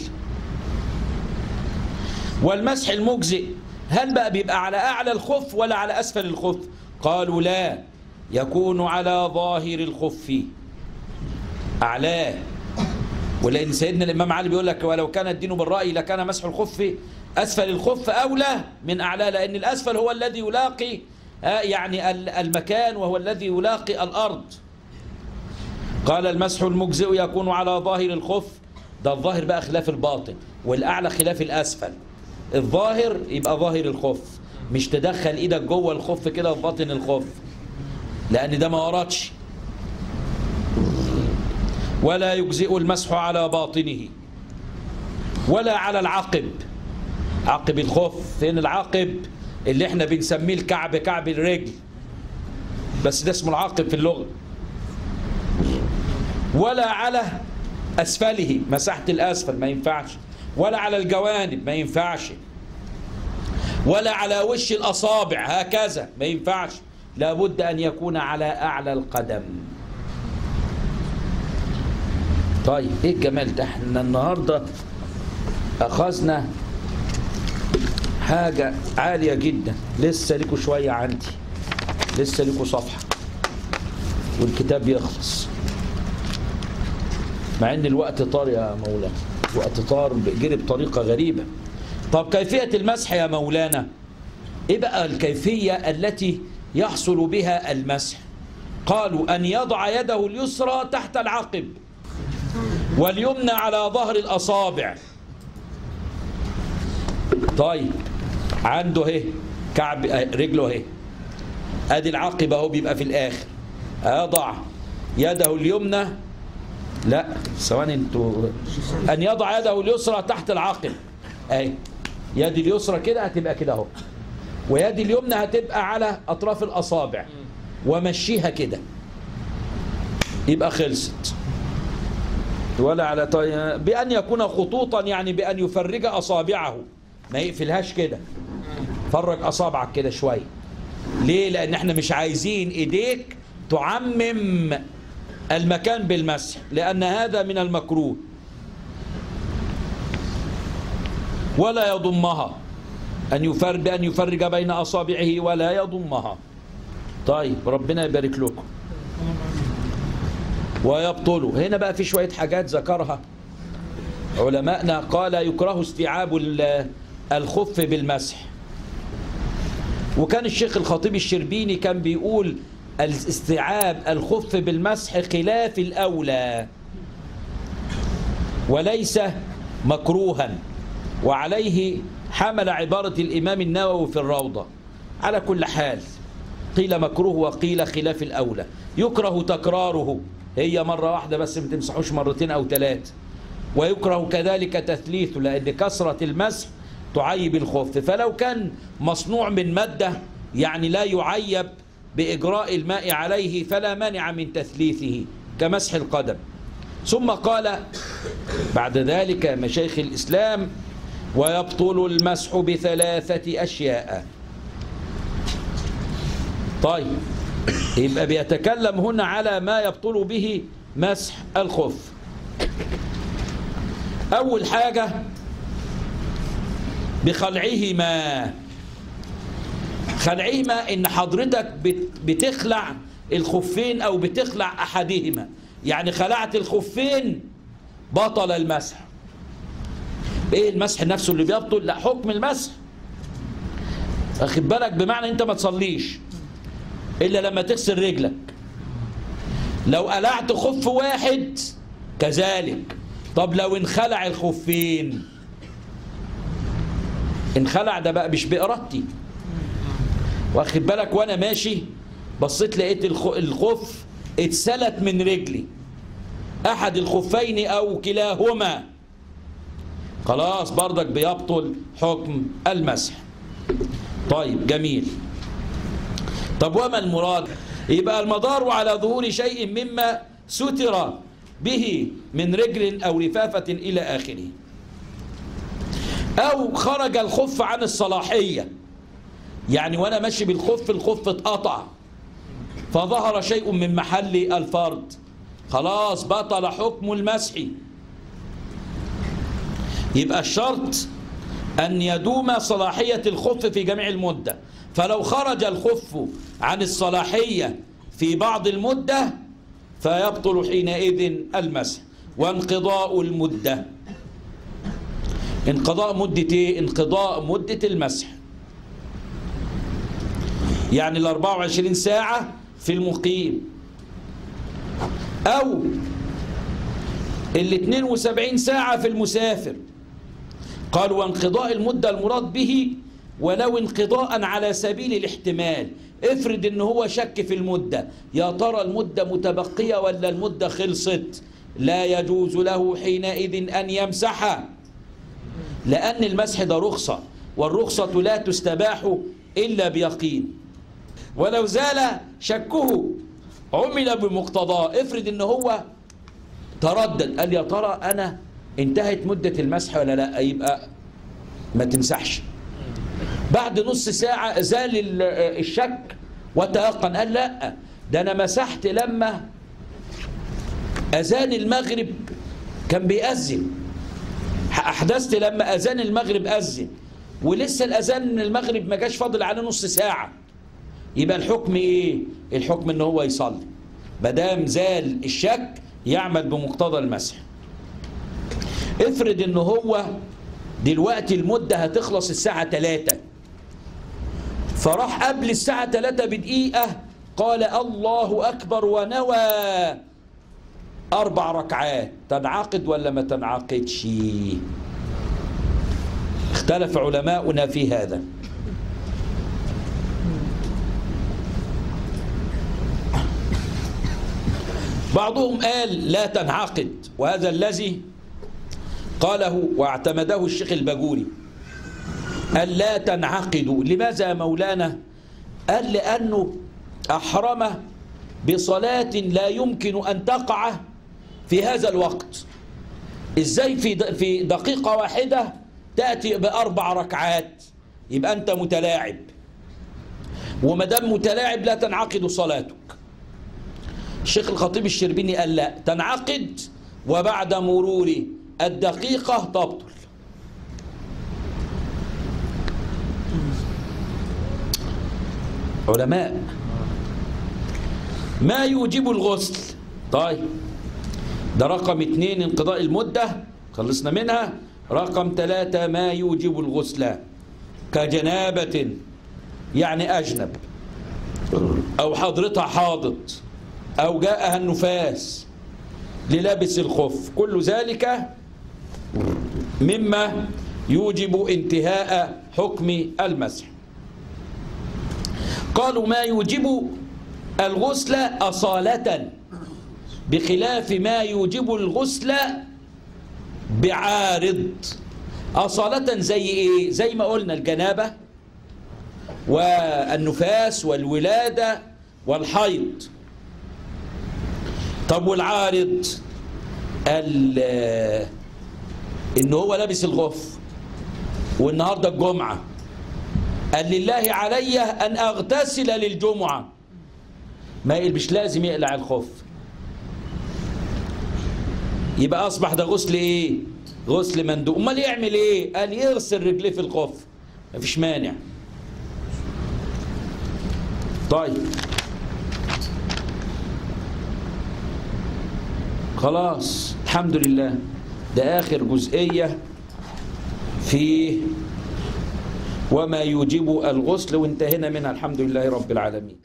والمسح المجزئ هل بقى بيبقى على أعلى الخف ولا على أسفل الخف قالوا لا يكون على ظاهر الخف أعلاه ولأن سيدنا الإمام علي بيقول لك ولو كان الدين بالرأي لكان مسح الخف أسفل الخف أولى من أعلاه لأن الأسفل هو الذي يلاقي يعني المكان وهو الذي يلاقي الأرض قال المسح المجزئ يكون على ظاهر الخف ده الظاهر بقى خلاف الباطن والأعلى خلاف الأسفل الظاهر يبقى ظاهر الخف مش تدخل ايدك جوه الخف كده في باطن الخف لأن ده ما وردش ولا يجزئ المسح على باطنه ولا على العقب عقب الخف فين العقب اللي احنا بنسميه الكعب كعب الرجل بس ده اسمه العقب في اللغة ولا على أسفله مساحة الأسفل ما ينفعش ولا على الجوانب ما ينفعش ولا على وش الأصابع هكذا ما ينفعش لابد أن يكون على أعلى القدم طيب ايه الجمال ده احنا النهاردة أخذنا حاجة عالية جدا لسه لكم شوية عندي لسه لكم صفحة والكتاب يخلص مع ان الوقت طار يا مولانا الوقت طار جري بطريقة غريبة طب كيفية المسح يا مولانا ايه بقى الكيفية التي يحصل بها المسح قالوا أن يضع يده اليسرى تحت العقب واليمنى على ظهر الأصابع طيب عنده اهي كعب رجله اهي ادي العقب اهو بيبقى في الاخر يضع يده اليمنى لا ثواني انتوا ان يضع يده اليسرى تحت العقب اهي يدي اليسرى كده هتبقى كده اهو ويدي اليمنى هتبقى على اطراف الاصابع ومشيها كده يبقى خلصت ولا على طي... بأن يكون خطوطا يعني بأن يفرج أصابعه ما يقفلهاش كده فرج أصابعك كده شوية ليه لأن احنا مش عايزين إيديك تعمم المكان بالمسح لأن هذا من المكروه ولا يضمها أن يفرج بأن يفرج بين أصابعه ولا يضمها طيب ربنا يبارك لكم ويبطل هنا بقى في شوية حاجات ذكرها علماءنا قال يكره استيعاب الخف بالمسح وكان الشيخ الخطيب الشربيني كان بيقول الاستيعاب الخف بالمسح خلاف الأولى وليس مكروها وعليه حمل عبارة الإمام النووي في الروضة على كل حال قيل مكروه وقيل خلاف الأولى يكره تكراره هي مرة واحدة بس ما تمسحوش مرتين أو ثلاث ويكره كذلك تثليثه لأن كثرة المسح تعيب الخف فلو كان مصنوع من مادة يعني لا يعيب بإجراء الماء عليه فلا مانع من تثليثه كمسح القدم ثم قال بعد ذلك مشايخ الإسلام ويبطل المسح بثلاثة أشياء طيب يبقى بيتكلم هنا على ما يبطل به مسح الخف أول حاجة بخلعهما خلعهما إن حضرتك بتخلع الخفين أو بتخلع أحدهما يعني خلعت الخفين بطل المسح ايه المسح نفسه اللي بيبطل لا حكم المسح اخد بالك بمعنى انت ما تصليش الا لما تغسل رجلك لو قلعت خف واحد كذلك طب لو انخلع الخفين انخلع ده بقى مش بإرادتي واخد بالك وانا ماشي بصيت لقيت الخ- الخف اتسلت من رجلي احد الخفين او كلاهما خلاص برضك بيبطل حكم المسح طيب جميل طب وما المراد يبقى المدار على ظهور شيء مما ستر به من رجل أو لفافة إلى آخره أو خرج الخف عن الصلاحية يعني وأنا ماشي بالخف الخف اتقطع فظهر شيء من محل الفرد خلاص بطل حكم المسح يبقى الشرط أن يدوم صلاحية الخف في جميع المدة فلو خرج الخف عن الصلاحية في بعض المدة فيبطل حينئذ المسح وانقضاء المدة انقضاء مدة ايه؟ انقضاء مدة المسح يعني ال 24 ساعة في المقيم أو ال 72 ساعة في المسافر قال وانقضاء المدة المراد به ولو انقضاء على سبيل الاحتمال افرض ان هو شك في المدة يا ترى المدة متبقية ولا المدة خلصت لا يجوز له حينئذ أن يمسحها لأن المسح ده رخصة والرخصة لا تستباح إلا بيقين ولو زال شكه عمل بمقتضاه افرض ان هو تردد قال يا ترى أنا انتهت مدة المسح ولا لا يبقى ما تمسحش بعد نص ساعة زال ال- الشك وتيقن قال لا ده أنا مسحت لما أذان المغرب كان بيأذن أحدثت لما أذان المغرب أذن ولسه الأذان من المغرب ما جاش فاضل عليه نص ساعة يبقى الحكم إيه؟ الحكم إن هو يصلي مادام زال الشك يعمل بمقتضى المسح افرض إن هو دلوقتي المدة هتخلص الساعة 3 فراح قبل الساعة 3 بدقيقة قال الله أكبر ونوى أربع ركعات تنعقد ولا ما تنعقدش اختلف علماؤنا في هذا بعضهم قال لا تنعقد وهذا الذي قاله واعتمده الشيخ البجوري قال لا تنعقدوا لماذا يا مولانا قال لأنه أحرم بصلاة لا يمكن أن تقع في هذا الوقت إزاي في د- في دقيقة واحدة تأتي بأربع ركعات يبقى أنت متلاعب وما دام متلاعب لا تنعقد صلاتك الشيخ الخطيب الشربيني قال لا تنعقد وبعد مرور الدقيقة تبطل علماء ما يوجب الغسل طيب ده رقم اتنين انقضاء المدة خلصنا منها رقم ثلاثة ما يوجب الغسل كجنابة يعني أجنب أو حضرتها حاضط أو جاءها النفاس للابس الخف كل ذلك مما يوجب انتهاء حكم المسح قالوا ما يوجب الغسل أصالة بخلاف ما يوجب الغسل بعارض أصالة زي إيه؟ زي ما قلنا الجنابة والنفاس والولادة والحيض طب والعارض ال- إن هو لابس الغف والنهاردة الجمعة قال لله علي أن أغتسل للجمعة ما يقل- مش لازم يقلع الخف يبقى أصبح ده غسل إيه غسل مندوب أمال يعمل إيه قال يغسل رجليه في الخف مفيش مانع طيب خلاص الحمد لله ده آخر جزئية في وما يوجب الغسل وانتهينا منها الحمد لله رب العالمين